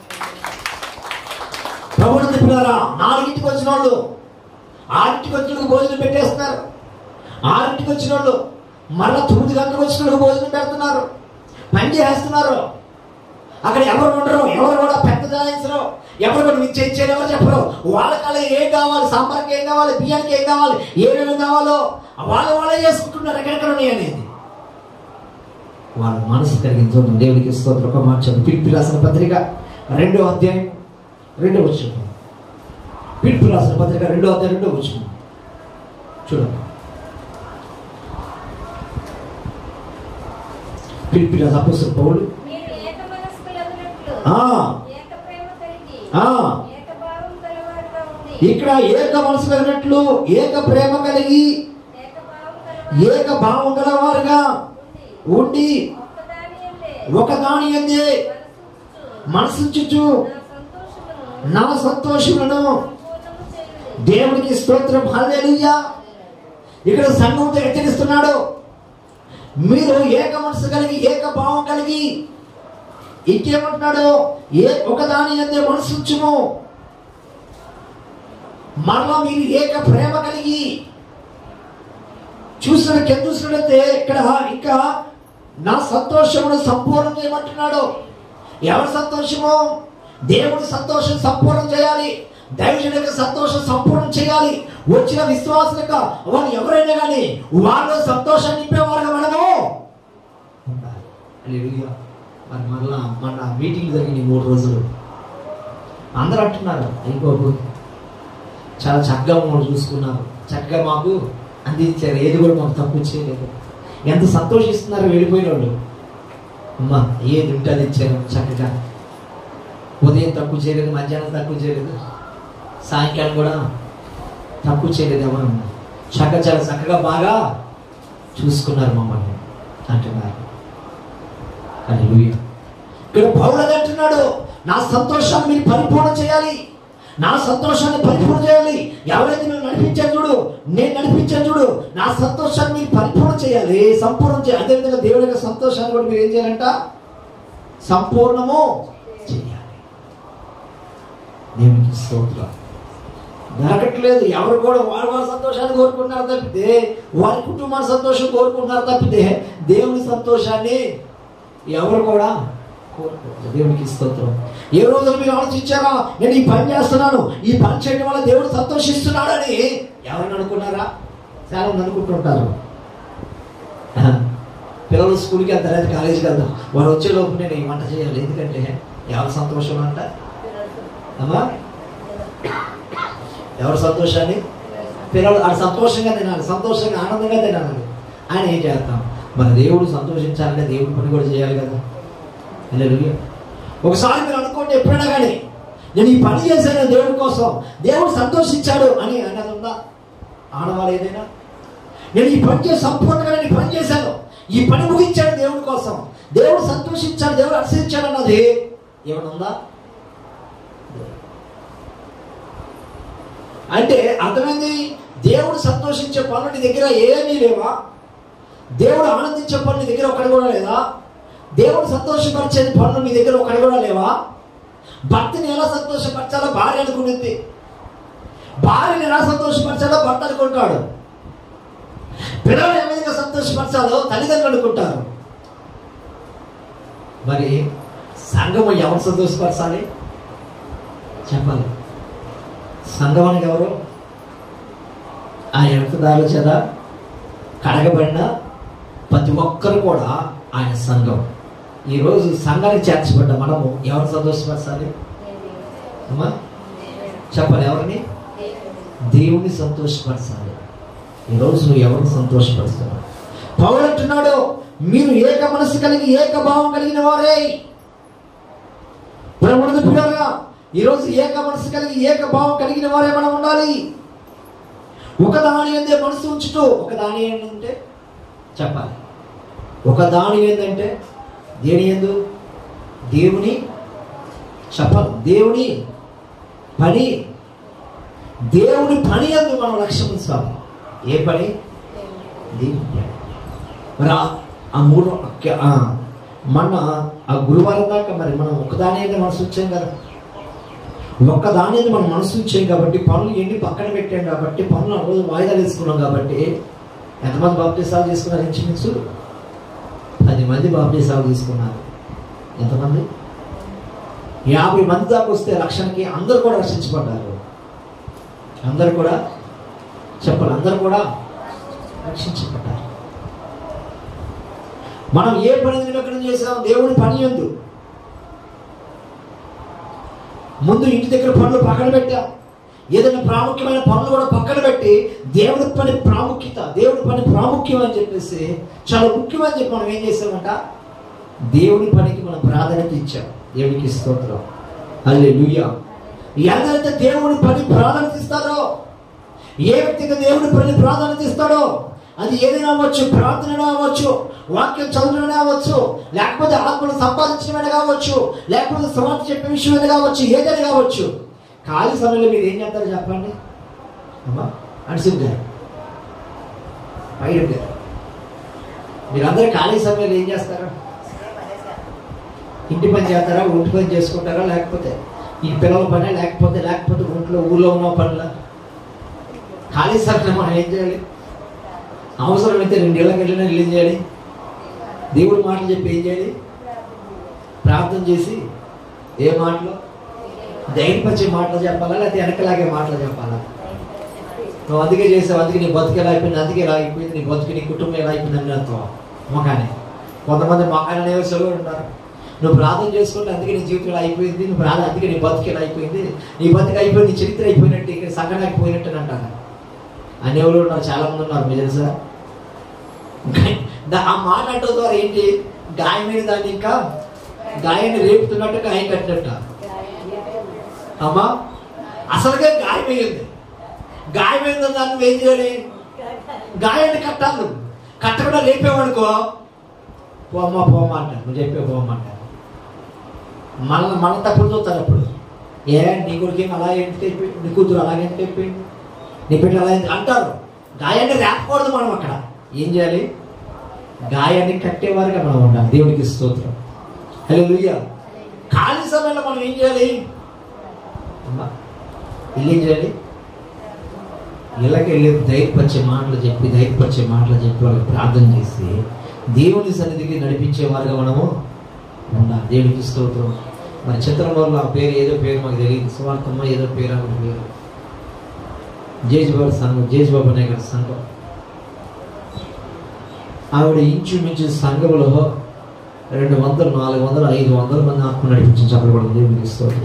ప్రభుత్వ పిల్లరా నాలుగింటికి వచ్చిన వాళ్ళు ఆరింటికి వచ్చిన వాళ్ళకి భోజనం పెట్టేస్తున్నారు ఆరింటికి వచ్చిన వాళ్ళు మళ్ళా తొమ్మిది గంటలకు వచ్చిన వాళ్ళకి భోజనం పెడుతున్నారు పని చేస్తున్నారు అక్కడ ఎవరు ఉండరు ఎవరు కూడా పెద్ద జాయించరు ఎవరు కూడా మీకు చేయించారు ఎవరు చెప్పరు వాళ్ళకాల ఏం కావాలి సాంబార్కి ఏం కావాలి బియ్యానికి ఏం కావాలి ఏమేమి కావాలో వాళ్ళు వాళ్ళే చేసుకుంటున్నారు ఎక్కడెక్కడ ఉన్నాయి అనేది వాళ్ళ మనసు కలిగించడం దేవుడికి స్తోత్రం ఒక మాట చదువు పిలిపి రాసిన పత్రిక రెండో అధ్యాయం రెండో వచ్చిన పిలుపు రాసిన పత్రిక రెండో అధ్యాయం రెండో వచ్చిన చూడండి పిలిపి రాసిన అపోస్తలుడు పౌలు మీరు ఏక మనస్కులగునట్లు ఆ. ఏక ప్రేమ కలిగి ఆ. ఏక భావం గలవారుగా ఉండి ఇక్కడ ఏక మనసు కలిగినట్లు ఏక ప్రేమ కలిగి ఏక భావం గలవారు ఏక భావం గలవారుగా ఉండి ఉండి ఒక్కదాని యందే ఒకదాని అందే మనసుంచుచు మనసుంచుచు నా నా సంతోషమును సంతోషములను సంపూర్ణము చేయుడి దేవునికి స్తోత్రం హల్లెలూయా ఇక్కడ సంఘంతో హెచ్చరిస్తున్నాడు మీరు ఏక మనసు కలిగి ఏక భావం కలిగి ఇంకేమంటున్నాడు ఏ ఒకదాని అందే మనసుంచుము మరలా మీరు ఏక ప్రేమ కలిగి చూసిన కింద చూసినట్లయితే ఇక్కడ ఇంకా నా సంతోషమును సంపూర్ణం చేయమంటున్నాడు ఎవరి సంతోషము దేవుడి సంతోషం సంపూర్ణం చేయాలి దైవజన యొక్క సంతోషం సంపూర్ణం చేయాలి వచ్చిన విశ్వాసులకు వాళ్ళు ఎవరైనా కానీ వాళ్ళు సంతోషం నింపేవారుగా మనము ఉండాలి హల్లెలూయా. మరి మళ్ళా మన మీటింగ్ జరిగినాయి మూడు రోజులు అందరూ అంటున్నారు అయిపోబు చాలా చక్కగా మమ్మల్ని చూసుకున్నారు చక్కగా మాకు అందించారు ఏది కూడా మాకు తక్కువ చేయలేదు ఎంత సంతోషిస్తున్నారు వెళ్ళిపోయిన వాళ్ళు అమ్మా ఏది ఉంటే అది ఇచ్చారు చక్కగా ఉదయం తక్కువ చేయలేదు మధ్యాహ్నం తక్కువ చేయలేదు సాయంకాలం కూడా తక్కువ చేయలేదు ఎవరు చక్క చాలా చక్కగా బాగా చూసుకున్నారు మమ్మల్ని అంటున్నారు కానీ ఇక్కడ పౌరుడు అంటున్నాడు నా సంతోషాన్ని మీరు పరిపూర్ణ చేయాలి నా సంతోషాన్ని పరిపూర్ణ చేయాలి ఎవరైతే నేను నడిపించాను చూడు నేను నడిపించాను చూడు నా సంతోషాన్ని మీరు పరిపూర్ణ చేయాలి సంపూర్ణం చేయాలి అదేవిధంగా దేవుడి యొక్క సంతోషాన్ని కూడా మీరు ఏం చేయాలంట సంపూర్ణము చేయాలి దేవునికి స్తోత్రం దొరకట్లేదు ఎవరు కూడా వారి వారి సంతోషాన్ని కోరుకుంటున్నారు తప్పితే వారి కుటుంబాన్ని సంతోషం కోరుకుంటున్నారు తప్పితే దేవుని సంతోషాన్ని ఎవరు కూడా కోరుకోరు దేవునికి స్తోత్రం ఏ రోజు మీరు ఆలోచించారా నేను ఈ పని చేస్తున్నాను ఈ పని చేయడం వల్ల దేవుడు సంతోషిస్తున్నాడని ఎవరిని అనుకున్నారా చాలా మంది అనుకుంటుంటారు పిల్లలు స్కూల్కి వెళ్తారు లేదా కాలేజీకి వెళ్తాం వారు వచ్చే లోపు నేను ఈ వంట చేయాలి ఎందుకంటే ఎవరి సంతోషం అంట అమ్మా ఎవరి సంతోషాన్ని పిల్లలు ఆ సంతోషంగా తినాలి సంతోషంగా ఆనందంగా తినాలి ఆయన ఏం చేస్తాం మన దేవుడు సంతోషించాలంటే దేవుడి పని కూడా చేయాలి కదా హల్లెలూయా. ఒకసారి మీరు అనుకోండి ఎప్పుడైనా కానీ నేను ఈ పని చేశాను దేవుడి కోసం దేవుడు సంతోషించాడు అని అన్నది ఉందా ఆడవాళ్ళు ఏదైనా నేను ఈ పని చేసి సంపూర్ణంగా నేను ఈ పని చేశాను ఈ పని ముగించాడు దేవుడి కోసం దేవుడు సంతోషించాడు దేవుడు హర్షించాడు అన్నది ఏమైనా ఉందా అంటే అర్థమైంది దేవుడు సంతోషించే పనులు నీ దగ్గర ఏమీ లేవా దేవుడు ఆనందించే పనులు నీ దగ్గర ఒకటి కూడా లేదా దేవుడు సంతోషపరిచే పనులు నీ దగ్గర ఒకటి కూడా లేవా భర్తని ఎలా సంతోషపరచాలో భార్య అనుకునేది భార్యని ఎలా సంతోషపరచాలో భర్త అనుకుంటాడు పిల్లలు ఏ విధంగా సంతోషపరచాలో తల్లిదండ్రులు అనుకుంటారు మరి సంఘము ఎవరు సంతోషపరచాలి చెప్పాలి సంఘమానికి ఎవరు ఆ రక్తదారుల చేత కడగబడిన ప్రతి ఒక్కరు కూడా ఆయన సంఘం ఈరోజు సంఘానికి చేర్చబడ్డ మనము ఎవరు సంతోషపరచాలి అమ్మా చెప్పాలి ఎవరిని దేవుని సంతోషపరచాలి ఈరోజు నువ్వు ఎవరిని సంతోషపరుస్తున్నావు పౌలు అంటున్నాడు మీరు ఏక మనసు కలిగి ఏక భావం కలిగిన వారే ప్రభుత్వ పిల్లలుగా ఈరోజు ఏక మనసు కలిగి ఏక భావం కలిగిన వారే మనం ఉండాలి ఒక దాని ఏందే మనసు ఉంచుతూ ఒక దాని ఏంటంటే చెప్పాలి ఒక దాని ఏంటంటే దేని ఎందు దేవుని చెప్పాలి దేవుని పని దేవుని పని అందు మనం లక్ష్యం ఉంచాలి ఏ పని దేవుని పని మరి ఆ- ఆ మూడు ఆ, మన ఆ గురువారం దాకా మరి మనం ఒకదాని మీద మనసు ఉంచాం కదా ఒక్కదాని మీద మనం మనసు ఉంచాం కాబట్టి పనులు ఎన్ని పక్కన పెట్టాం కాబట్టి పనులు ఆ రోజు వాయిదా తీసుకున్నాం కాబట్టి ఎంతమంది బాప్తీసాలు తీసుకున్నారు ఇంచుమించు పది మంది బాప్తీసాలు తీసుకున్నారు ఎంతమంది యాభై మంది దాకా వస్తే రక్షణకి అందరూ కూడా రక్షించబడ్డారు అందరూ కూడా చెప్పాలి అందరూ కూడా రక్షించబడ్డారు మనం ఏ పని నిమగ్నం చేసాం దేవుని పని ఎందు ముందు ఇంటి దగ్గర పనులు పక్కన పెట్టాం ఏదైనా ప్రాముఖ్యమైన పనులు కూడా పక్కన పెట్టి దేవుడి పని ప్రాముఖ్యత దేవుడి పని ప్రాముఖ్యం అని చెప్పేసి చాలా ముఖ్యమని చెప్పి మనం ఏం చేసామంట దేవుని పనికి మనం ప్రాధాన్యత ఇచ్చాం దేవునికి స్తోత్రం అల్లే లూయా ఎవరైతే దేవుని పని ప్రాధాన్యత ఇస్తారో ఏ వ్యక్తికి దేవుని పని ప్రాధాన్యత ఇస్తాడో అది ఏదైనా అవ్వచ్చు ప్రార్థన అవ్వచ్చు వాక్యం చదవడమే అవ్వచ్చు లేకపోతే ఆత్మను సంపాదించడమే కావచ్చు లేకపోతే సమాధి చెప్పే విషయమే కావచ్చు ఏదైనా కావచ్చు ఖాళీ సమయంలో మీరు ఏం చేస్తారో చెప్పండి అమ్మా అనిసింది గారు పైరు గారు మీరందరూ ఖాళీ సమయంలో ఏం చేస్తారు ఇంటి పని చేస్తారా ఒంటి పని చేసుకుంటారా లేకపోతే ఈ పిల్లల పని లేకపోతే లేకపోతే ఒంట్లో ఊళ్ళో ఉన్న పనుల ఖాళీ సమయంలో మనం ఏం చేయాలి అవసరమైతే రెండేళ్ళకి వెళ్ళినా రిలీజ్ చేయాలి దేవుడి మాటలు చెప్పి ఏం చేయాలి ప్రార్థన చేసి ఏ మాటలు ధైర్యపరిచే మాటలు చెప్పాలా లేకపోతే వెనకలాగే మాటలు చెప్పాలా నువ్వు అందుకే చేసావు అందుకే నీ బతుకు ఎలా అయిపోయింది అందుకే ఎలా అయిపోయింది నీ బతుకు నీ కుటుంబం ఎలా అయిపోయింది అని అర్థం మొఖానే కొంతమంది మొఖాన్ని అనేవాళ్ళు ఉంటారు నువ్వు ప్రార్థన చేసుకుంటే అందుకే నీ జీవితం ఇలా అయిపోయింది నువ్వు ప్రార్థన అందుకే నీ బతుకు ఎలా అయిపోయింది నీ బతుకు అయిపోయింది నీ చరిత్ర అయిపోయినట్టు ఇక్కడ సంఘటన అయిపోయినట్టు అని అంటారు అనేవాళ్ళు ఉన్నారు చాలా మంది ఉన్నారు మీరు తెలుసా దా- ఆ మాట అంటూ ద్వారా ఏంటి గాయమైన దాన్ని ఇంకా గాయాన్ని రేపుతున్నట్టు గాయం కట్టినట్ట అమ్మా అసలుగా గాయమైంది గాయమైన దాన్ని నువ్వు ఏం చేయాలి గాయాన్ని కట్టాలి నువ్వు కట్టకుండా లేపేవనుకో పోమ్మా పోమ్మా అంటారు నువ్వు చెప్పే పోమ్మా అంటారు మన మన తప్పుడు చూస్తారు అప్పుడు ఏ నీ కొడుకు ఏం అలా ఏంటి అయిపోయింది నీ కూతురు అలాగే ఏంటి అయిపోయింది నీ బిడ్డ అలా ఏంటి అంటారు గాయాన్ని రేపకూడదు మనం అక్కడ ఏం చేయాలి గాయాన్ని కట్టేవారుగా మనం ఉండాలి దేవునికి స్తోత్రం హలో లుయ్య ఖాళీ సమయంలో మనం ఏం చేయాలి అమ్మా ఇల్లు ఏం చేయాలి ఇళ్ళకి వెళ్ళి ధైర్యపరిచే మాటలు చెప్పి ధైర్యపరిచే మాటలు చెప్పి వాళ్ళకి ప్రార్థన చేసి దేవుని సన్నిధికి నడిపించేవారుగా మనము ఉండాలి దేవునికి స్తోత్రం మరి చిత్రంలో ఆ పేరు ఏదో పేరు మాకు తెలియదు సువార్తమ్మ ఏదో పేరు ఆవిడ పేరు జేజ్బాబు సంఘం జేజ్బాబు అనే గారి సంఘం ఆవిడ ఇంచుమించు సంఘంలో రెండు వందలు నాలుగు వందలు ఐదు వందల మంది ఆత్మ నడిపించిన చెప్పలు కూడా దేవునికి స్తోత్రం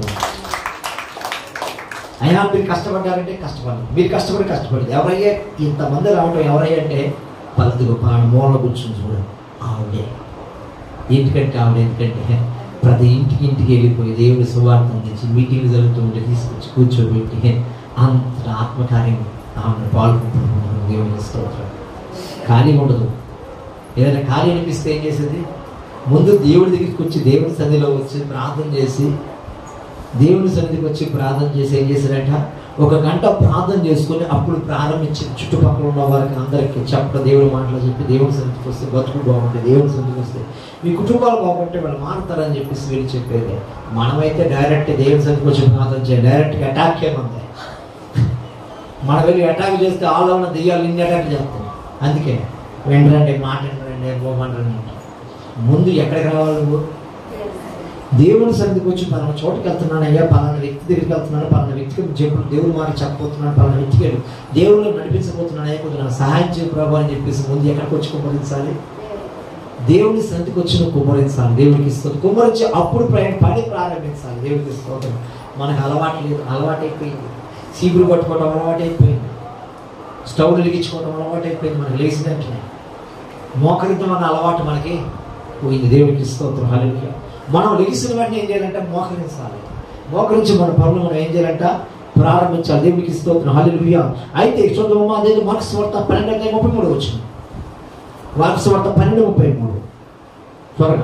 అయినా మీరు కష్టపడ్డారంటే కష్టపడదు మీరు కష్టపడి కష్టపడదు ఎవరయ్యే ఇంతమంది రావటం ఎవరయ్యా అంటే పలదుగు పాడ మూల కూర్చుని చూడు ఆవిడే ఎందుకంటే ఆవిడ ఎందుకంటే ప్రతి ఇంటికి ఇంటికి వెళ్ళిపోయి దేవుడి సువార్త అందించి మీటింగ్ జరుగుతూ ఉంటే తీసుకొచ్చి కూర్చోబెట్టి అంత ఆత్మకార్యం ఆమెను పాల్గొంటున్నాను దేవుని స్తోత్రం ఖాళీ ఉండదు ఏదైనా ఖాళీ అనిపిస్తే ఏం చేసేది ముందు దేవుడి దగ్గరికి వచ్చి దేవుడి సన్నిధిలో వచ్చి ప్రార్థన చేసి దేవుని సన్నిధికి వచ్చి ప్రార్థన చేసి ఏం చేశారంట ఒక గంట ప్రార్థన చేసుకొని అప్పుడు ప్రారంభించి చుట్టుపక్కల ఉన్న వారికి అందరికీ చెప్ప దేవుడి మాటలు చెప్పి దేవుని సన్నిధికి వస్తే బతుకు బాగుంటే దేవుని సన్నిధికి వస్తే మీ కుటుంబాలు బాగుంటే వాళ్ళు మారుతారని చెప్పేసి వీళ్ళు చెప్పేది మనమైతే డైరెక్ట్ దేవుని సన్నిధికి వచ్చి ప్రార్థన చేయాలి డైరెక్ట్గా అటాక్ చేయమంది మన వెళ్ళి అటాక్ చేస్తే ఆల్ ఉన్న దెయ్యాలు ఇన్ని అటాక్ చేస్తాం అందుకే వెంటరండి మాట వినరండి పోమంటారు ముందు ఎక్కడికి రావాలి నువ్వు దేవుని సన్నిధికి వచ్చి పలానా చోటుకి వెళ్తున్నాను అయ్యా పలానా వ్యక్తి దగ్గరికి వెళ్తున్నాను పలానా వ్యక్తికి చెప్పు దేవుని మాట చెప్పబోతున్నాను పలానా వ్యక్తికి దేవుళ్ళు నడిపించబోతున్నాను అయ్యా కొంచెం నాకు సహాయం చేయ ప్రభు అని చెప్పేసి ముందు ఎక్కడికి వచ్చి కుమ్మరించాలి దేవుని సంతికి వచ్చిన కుమ్మరించాలి దేవునికి ఇస్తుంది కుమ్మరించి అప్పుడు ప్రయాణ పని ప్రారంభించాలి దేవునికి స్తోత్రం మనకు అలవాటు లేదు అలవాటు అయిపోయింది చీపురు పట్టుకోవడం అలవాటు అయిపోయింది స్టవ్ వెలిగించుకోవడం అలవాటు అయిపోయింది మనకి లేచిన వెంటనే మోకరిద్దాం అన్న అలవాటు మనకి పోయింది దేవునికి స్తోత్రం హల్లెలూయా మనం లెగిసిన వెంటనే ఏం చేయాలంటే మోకరించాలి మోకరించి మన పనులు మనం ఏం చేయాలంట ప్రారంభించాలి దేవునికి స్తోత్రం హల్లెలూయా అయితే చూద్దామా అదే మార్క్స్ వార్త పన్నెండు అధ్యాయం ముప్పై మూడు వచ్చింది మార్క్స్ వార్త పన్నెండు ముప్పై మూడు త్వరగా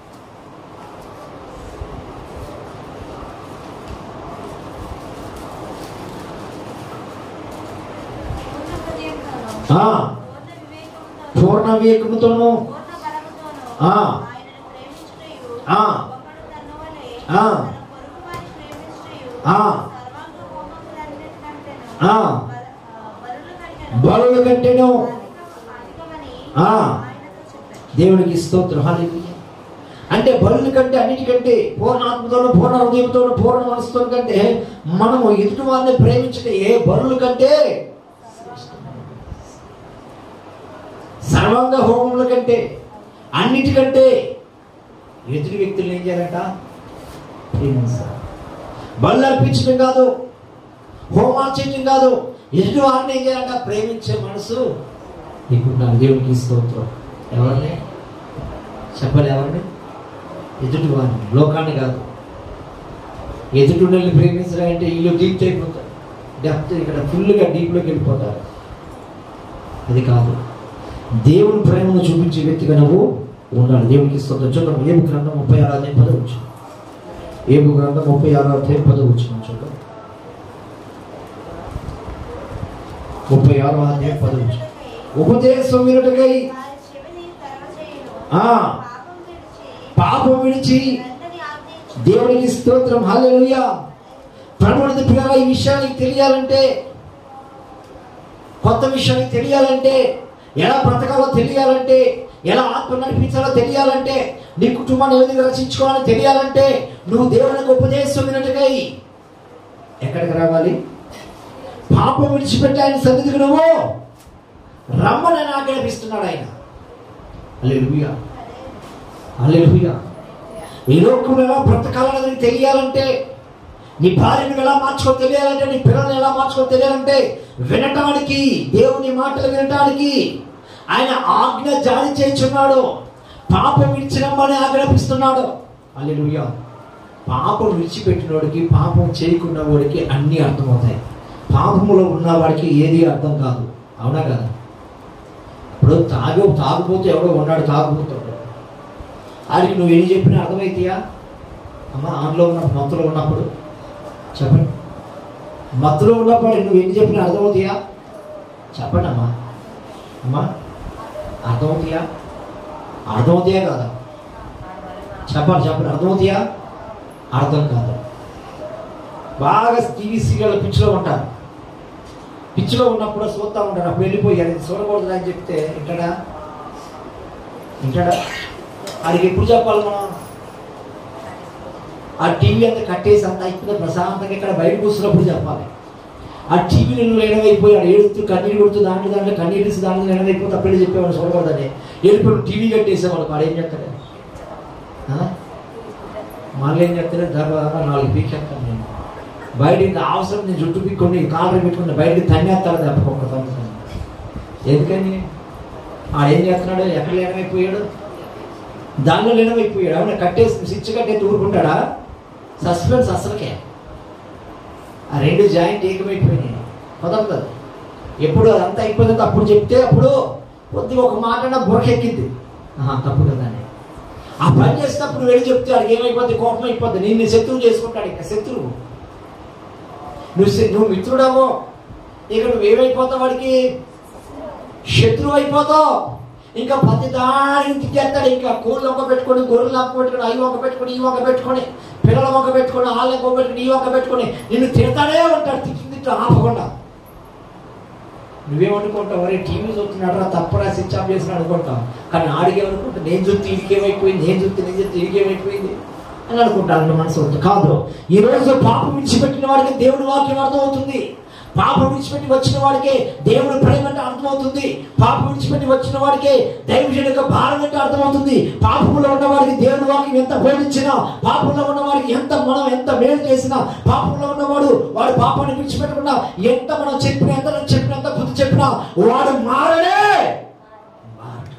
పూర్ణ హృదయంతోనూ, ఆ, పూర్ణ వివేకముతోనూ, పూర్ణ వివేకముతోను పూర్ణ బలముతోనూ ఆ. ఆయనను ప్రేమించుటయు, ఆ. ఒకడు తన్నువలె ఆ. తన పొరుగువాని ప్రేమించుటయు, ఆ. సర్వాంగ హోమములన్నిటికంటెను ఆ. బల- ఆ, బలుల కంటెను బలుల కంటేను అధికమ- అధికమని ఆ. ఆయనతో చెప్పాను దేవునికి స్తోత్రం హల్లెలూయా అంటే బలుల కంటే అన్నిటికంటే పూర్ణాత్మతోను పూర్ణ హృదయంతోను పూర్ణ మనసుతో కంటే మనము ఎదుటి వారిని ప్రేమించటే ఏ బలుల కంటే సర్వాంగ హోమముల కంటే అన్నిటికంటే ఎదుటి వ్యక్తులు ఏం చేయాలంట ప్రేమించాలి బలు అర్పించడం కాదు హోమాలు చేయడం కాదు ఎదుటి వారిని ఏం చేయాలంట ప్రేమించే మనసు నీకు ఉండాలి దేవునికి స్తోత్రం ఎవరిని చెప్పాలి ఎవరిని ఎదుటి వారిని లోకాన్ని కాదు ఎదుటి వాళ్ళని ప్రేమించడం అంటే వీళ్ళు డీప్ అయిపోతారు డెప్త్ ఇక్కడ ఫుల్గా డీప్లోకి వెళ్ళిపోతారు అది కాదు దేవుని ప్రేమను చూపించే వ్యక్తిగా నువ్వు ఉండాలి దేవునికి స్తోత్రం చూద్దాం ఏబు గ్రంథం ముప్పై ఆరో అధ్యాయం పదవచ్చు ఏబు గ్రంథం ముప్పై ఆరో అధ్యాయం పదవచ్చు చూద్దాం ముప్పై ఆరో అధ్యాయం పదవచ్చు ఉపదేశం వినుటకై వారి చెవిని తెరవచేయును. ఆ. పాపం విడిచి పాపం విడిచి వెంటనే ఆజ్ఞయించు. దేవునికి స్తోత్రం హల్లెలూయా ప్రభుత్వ పిల్లల ఈ విషయానికి తెలియాలంటే కొత్త విషయానికి తెలియాలంటే ఎలా బ్రతకాలో తెలియాలంటే ఎలా ఆత్మ నడిపించాలో తెలియాలంటే నీ కుటుంబాన్ని ఏ విధంగా రచించుకోవాలో తెలియాలంటే నువ్వు దేవునికి ఉపదేశం వినట్టుకై ఎక్కడికి రావాలి పాపం విడిచిపెట్టి ఆయన సన్నిధికి నువ్వు రమ్మని ఆయన ఆజ్ఞాపిస్తున్నాడు ఆయన హల్లెలూయా హల్లెలూయా ఈ లోకంలో ఎలా బ్రతకాలన్నది నీకు తెలియాలంటే నీ భార్యను ఎలా మార్చుకో తెలియాలంటే నీ పిల్లల్ని ఎలా మార్చుకో తెలియాలంటే వినటానికి దేవుని మాటలు వినటానికి ఆయన ఆజ్ఞ జారీ చేయించున్నాడు పాపం విడిచినమ్మని ఆజ్ఞాపిస్తున్నాడు అల్లెలుయ్యా పాపం విడిచిపెట్టినోడికి పాపం చేయకున్న వాడికి అన్నీ అర్థమవుతాయి పాపములో ఉన్నవాడికి ఏది అర్థం కాదు అవునా కదా ఇప్పుడు తాగు తాగుపోతే ఎవడో ఉన్నాడు తాగుపోతాడు ఆడికి నువ్వు ఏం చెప్పినా అర్థమైతేయా అమ్మ ఆన్లో ఉన్నప్పుడు మత్తులో ఉన్నప్పుడు చెప్పండి మత్తులో ఉన్నప్పుడు నువ్వు ఎన్ని చెప్పినా అర్థమవుతాయా చెప్పండి అమ్మా అమ్మా అర్థమవుతాయా అర్థమవుతాయా కాదా చెప్పండి చెప్పండి అర్థమవుతాయా అర్థం కాదు బాగా టీవీ సీరియల్ పిచ్చిలో ఉంటారు పిచ్చిలో ఉన్నప్పుడు చూస్తూ ఉంటారు అప్పుడు వెళ్ళిపోయారు ఇది చూడకూడదు అని చెప్తే ఇంటడా ఇంటడా ఆడికి ఎప్పుడు చెప్పాలి మనం ఆ టీవీ అంతా కట్టేసి అంత అయిపోతే ప్రశాంతంగా ఇక్కడ బయట కూర్చున్నప్పుడు చెప్పాలి ఆ టీవీ నేను ఎడవైపోయాడు ఏడుస్తూ కన్నీరు కొడుతూ దాంట్లో దాంట్లో కన్నీరు తీసి దాంట్లో ఎడవైపోతే అప్పుడే చెప్పేవాడు చూడకూడదని వెళ్ళిపోయి టీవీ కట్టేసేవాడు వాడు ఏం చెప్తాడు ఆ? మళ్ళీ ఏం చెప్తాడు దర్బాగా నాలుగు పీకెత్తాను నేను బయట ఇంకా అవసరం నేను జుట్టు పీక్కొని కాలర్ పెట్టుకుని బయటకి తన్నేస్తాడు దెబ్బ ఒక్క తమ్ముతాను ఎందుకని ఆడేం చేస్తున్నాడు ఎక్కడ లీనమైపోయాడు దానిలో లీనమైపోయాడు అవునా కట్టేసి స్విచ్ కట్టేసి ఊరుకుంటాడా సస్పెన్స్ అసలుకే ఆ రెండు జాయింట్ ఏకమైపోయినాయి కుదరదు అది. ఎప్పుడు అదంతా అయిపోతుంది అప్పుడు చెప్తే అప్పుడు కొద్దిగా ఒక మాట అన్నా బురకెక్కింది ఆహా, తప్పు కదా అని ఆ పని చేసినప్పుడు వెళ్ళి చెప్తే వాడికి ఏమైపోద్ది కోపం అయిపోద్ది నేను నీ శత్రువు చేసుకుంటాడు ఇంకా శత్రువు నువ్వు శ- నువ్వు మిత్రుడవో ఇక నువ్వు ఏమైపోతావు వాడికి శత్రువు అయిపోతావు ఇంకా ప్రతి దానికి తిట్టేస్తాడు ఇంకా కోళ్ళు ఒక పెట్టుకొని గొర్రెలు ఒక పెట్టుకొని అవి ఒక పెట్టుకొని ఈ ఒక పెట్టుకొని పిల్లలు ఒక పెట్టుకొని వాళ్ళకి ఒక పెట్టుకొని ఈ ఒక పెట్టుకొని నిన్ను తిడతాడే ఉంటాడు తిట్టి తిట్టు ఆపకుండా నువ్వేమనుకుంటావు అరే టీవీ చూస్తున్నాడు రా తప్పరా స్విచ్ ఆఫ్ చేసిన అనుకుంటావు కానీ ఆడికేమనుకుంటా నేను చూస్తే ఇడికేమైపోయింది నేను చూస్తే నేను చూస్తే ఇడికేమైపోయింది అని అనుకుంటాను మనసు వద్దు. కాదు ఈ రోజు పాపం విడిచిపెట్టిన వాడికి దేవుడి వాక్యం అర్థమవుతుంది పాపం విడిచిపెట్టి వచ్చిన వాడికే దేవుని ప్రేమ అంటే అర్థమవుతుంది పాపం విడిచిపెట్టి వచ్చిన వాడికే దైవజన్ యొక్క భారం అంటే అర్థమవుతుంది పాపంలో ఉన్న వాడికి దేవుని వాక్యం ఎంత బోధించినా పాపంలో ఉన్న వాడికి ఎంత మనం ఎంత మేలు చేసినా పాపంలో ఉన్నవాడు వాడు పాపాన్ని విడిచిపెట్టకుండా ఎంత మనం చెప్పినా ఎంత చెప్పినా ఎంత బుద్ధి చెప్పినా వాడు మారడే మారడు.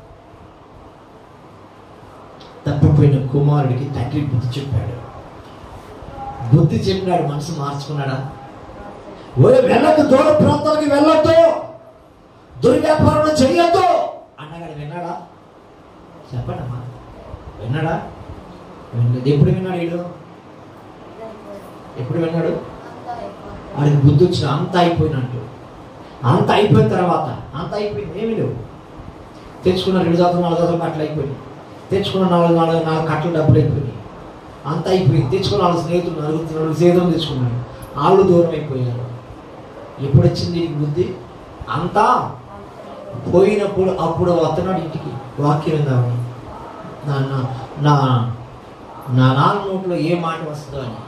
తప్పిపోయిన కుమారుడికి తండ్రి బుద్ధి చెప్పాడు బుద్ధి చెప్పినాడు మనసు మార్చుకున్నాడా ఒరే వెళ్ళొద్దు దూర ప్రాంతాలకు వెళ్ళొద్దు దుర్వ్యాపారం చెయ్యొద్దు అన్నగాడు విన్నాడా చెప్పండి అమ్మా విన్నాడా వినలేదు ఎప్పుడు విన్నాడు వీడు ఎప్పుడు విన్నాడు వాడికి బుద్ధి వచ్చిన అంత అయిపోయినట్టు అంత అయిపోయిన తర్వాత అంత అయిపోయింది ఏమి లేవు తెచ్చుకున్న రెండు శాతం నాలుగు శాతం కట్టలు అయిపోయినాయి తెచ్చుకున్న నాలుగు నాలుగు నాలుగు కట్టలు డబ్బులు అయిపోయినాయి అంత అయిపోయింది తెచ్చుకున్న నాలుగు స్నేహితులు నలుగురు నలుగురు స్నేహితులు తెచ్చుకున్నాడు వాళ్ళు దూరం అయిపోయారు ఎప్పుడు వచ్చింది దీనికి బుద్ధి అంతా పోయినప్పుడు అప్పుడు అతనాడు ఇంటికి వాక్యం విందామని నాన్న నా నా నాన్న నోట్లో ఏ మాట వస్తుందో అని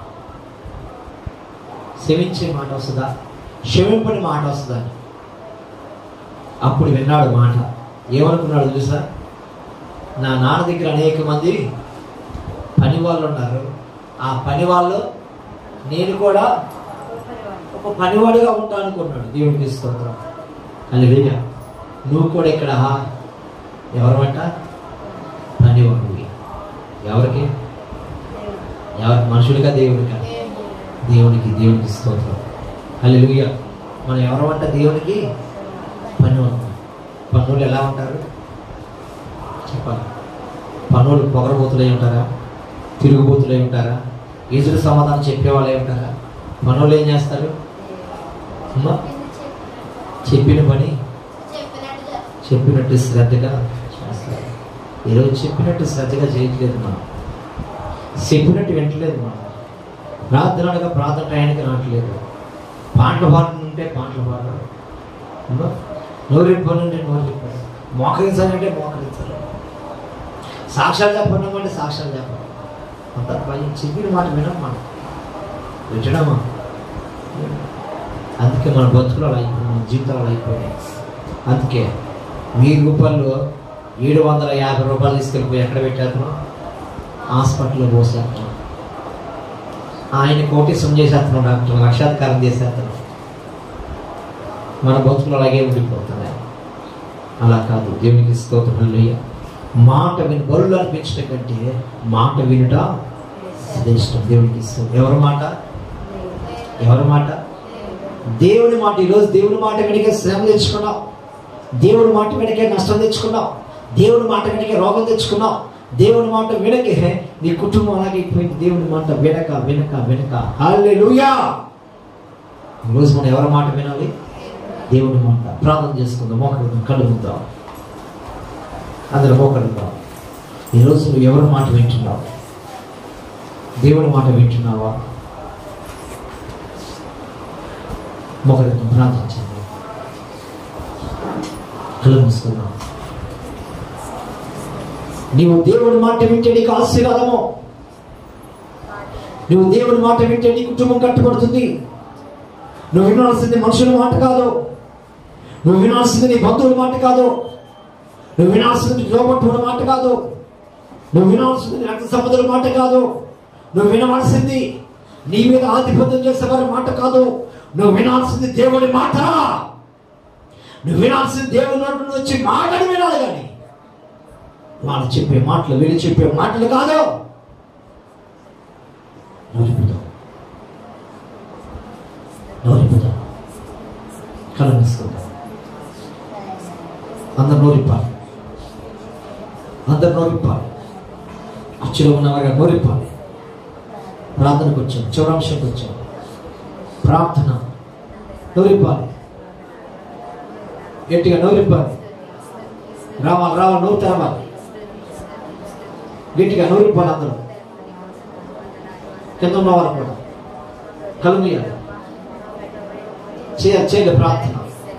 క్షమించే మాట వస్తుందా క్షమింపని మాట వస్తుందా అని అప్పుడు విన్నాడు మాట ఏమనుకున్నాడు తెలుసా నా నాన్న దగ్గర అనేక మంది పని వాళ్ళు ఉన్నారు ఆ పని వాళ్ళు నేను కూడా ఒక పనివాడిగా ఉంటాను అనుకున్నాడు దేవుడికి స్తోత్రం అల్లెలుయ్య నువ్వు కూడా ఇక్కడ ఎవరమంట పనివాడివి ఎవరికి ఎవరికి మనుషుడిగా దేవుడికా దేవునికి దేవునికి స్తోత్రం అల్లెలుయ్య మనం ఎవరమంట దేవునికి పనివాడు పన్నులు ఎలా ఉంటారు చెప్పాలి పన్నులు పొగరబోతులై ఉంటారా తిరుగుబోతులై ఉంటారా ఎదురు సమాధానం చెప్పేవాళ్ళే ఉంటారా పనులు ఏం చేస్తారు అమ్మా చెప్పిన పని చెప్పినట్టు శ్రద్ధగా చేస్తారు ఈరోజు చెప్పినట్టు శ్రద్ధగా చేయట్లేదు మనం చెప్పినట్టు వింటలేదు మనం ప్రార్థన అనగా ప్రార్థన టయానికి రావట్లేదు పాటలు పాడుతుంటే పాటలు పాడరు అమ్మా నోరు పని ఉంటే నోరు చెప్పారు మోకరించాలంటే మోకరించాలి సాక్ష్యాలు చెప్పండి సాక్ష్యాలు చెప్పండి అంత భయం చెప్పిన మాట వినం మనం వింటడమా అందుకే మన బతుకులు అలా అయిపోయినాయి మన జీవితాలు అలా అయిపోయినాయి అందుకే మీ రూపాయలు ఏడు వందల యాభై రూపాయలు తీసుకెళ్ళిపోయి ఎక్కడ పెట్టేస్తున్నాం హాస్పిటల్లో పోసేస్తున్నాం ఆయన కోటీసం చేసేస్తున్నాం డాక్టర్ లక్షాధికారం చేసేస్తున్నాం మన బతుకులు అలాగే ఉండిపోతున్నాయి అలా కాదు దేవునికి స్తోత్రం హల్లెలూయా. మాట విని బరులు అనిపించడం కంటే మాట వినుట శ్రేష్టం దేవునికి ఇష్టం ఎవరి మాట ఎవరి మాట దేవుని మాట ఈరోజు దేవుని మాట వెనకే శ్రమ తెచ్చుకున్నావు దేవుని మాట వెనకే నష్టం తెచ్చుకున్నావు దేవుని మాట వెనకే రోగం తెచ్చుకున్నావు దేవుని మాట వెనకే నీ కుటుంబం అలాగే అయిపోయింది దేవుని మాట వెనక వెనక వెనక హల్లెలూయా ఈరోజు మనం ఎవరి మాట వినాలి దేవుని మాట ప్రార్థన చేసుకుందాం మోకడుదాం కళ్ళు ముద్దాం అందరూ మోకడుదాం ఈరోజు నువ్వు ఎవరి మాట వింటున్నావు దేవుని మాట వింటున్నావా మొదటి ప్రార్థించండి కళ్ళు మూసుకుందాం నీవు దేవుని మాట వింటే నీకు ఆశీర్వాదము నువ్వు దేవుని మాట వింటే నీ కుటుంబం కట్టుబడుతుంది నువ్వు వినాల్సింది మనుషుల మాట కాదు నువ్వు వినాల్సింది నీ బంధువుల మాట కాదు నువ్వు వినాల్సింది లోపట్టుకున్న మాట కాదు నువ్వు వినాల్సింది రక్త సంబంధుల మాట కాదు నువ్వు వినవలసింది నీ మీద ఆధిపత్యం చేసేవారి మాట కాదు నువ్వు వినాల్సింది దేవుడి మాట నువ్వు వినాల్సింది దేవుడి నోటి నుండి వచ్చి మాటని వినాలి కానీ వాళ్ళు చెప్పే మాటలు వీళ్ళు చెప్పే మాటలు కాదు నోరిపుదాం నోరిపుదాం కళ్ళు మూసుకుందాం అందరు నోరిప్పాలి అందరు నోరిప్పాలి కుర్చీలో ఉన్నవారుగా నోరిప్పాలి ప్రార్థనకు వచ్చాం చివరాంశంకి వచ్చాం ప్రార్థన నోరిప్పాలి గట్టిగా నోరిప్పాలి రావాలి రావాలి నోరు తెరవాలి గట్టిగా నోరిప్పాలి అందరూ కింద ఉన్నవారు కూడా కలుగుయాలి చేయాలి చేయాలి ప్రార్థన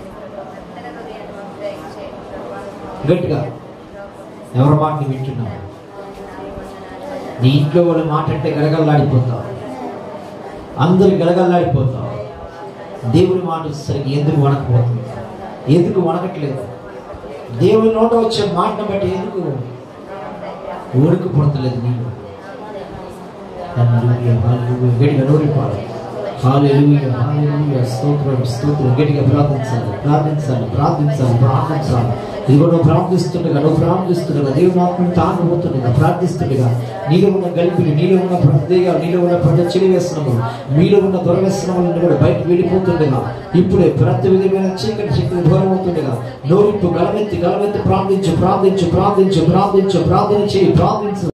గట్టిగా ఎవరి మాటని వింటున్నావు నీ ఇంట్లో వాళ్ళ మాట అంటే గలగల్లాడిపోతావు అందరు గలగల్లాడిపోతావు దేవుని మాట సరిగ్గా ఎందుకు వణకపోతుంది ఎందుకు వణకట్లేదు దేవుని నోట వచ్చే మాటను బట్టి ఎందుకు ఊరికి పుడతలేదు నీకు హల్లెలూయా, హల్లెలూయా. గట్టిగా నోరి పాడు హల్లెలూయా, హల్లెలూయా. స్తోత్రం స్తోత్రం గట్టిగా ప్రార్థించాలి ప్రార్థించాలి ప్రార్థించాలి ప్రార్థించాలి ఇదిగో నువ్వు ప్రార్థిస్తుండగా నువ్వు ప్రార్థిస్తుండగా దేవుని ఆత్మని తాగబోతుండగా ప్రార్థిస్తుండగా నీలో ఉన్న గలిపిని నీలో ఉన్న ప్రదేగా నీలో ఉన్న ప్రతి చెడి వ్యసనము మీలో ఉన్న దుర్వ్యసనములను కూడా బయట వెళ్ళిపోతుండగా ఇప్పుడే ప్రతి విధమైన చీకటి శక్తి దూరం అవుతుండగా నోరిప్పు గలమెత్తి గలమెత్తి ప్రార్థించు ప్రార్థించు ప్రార్థించు ప్రార్థించు ప్రార్థన చేయి ప్రార్థించు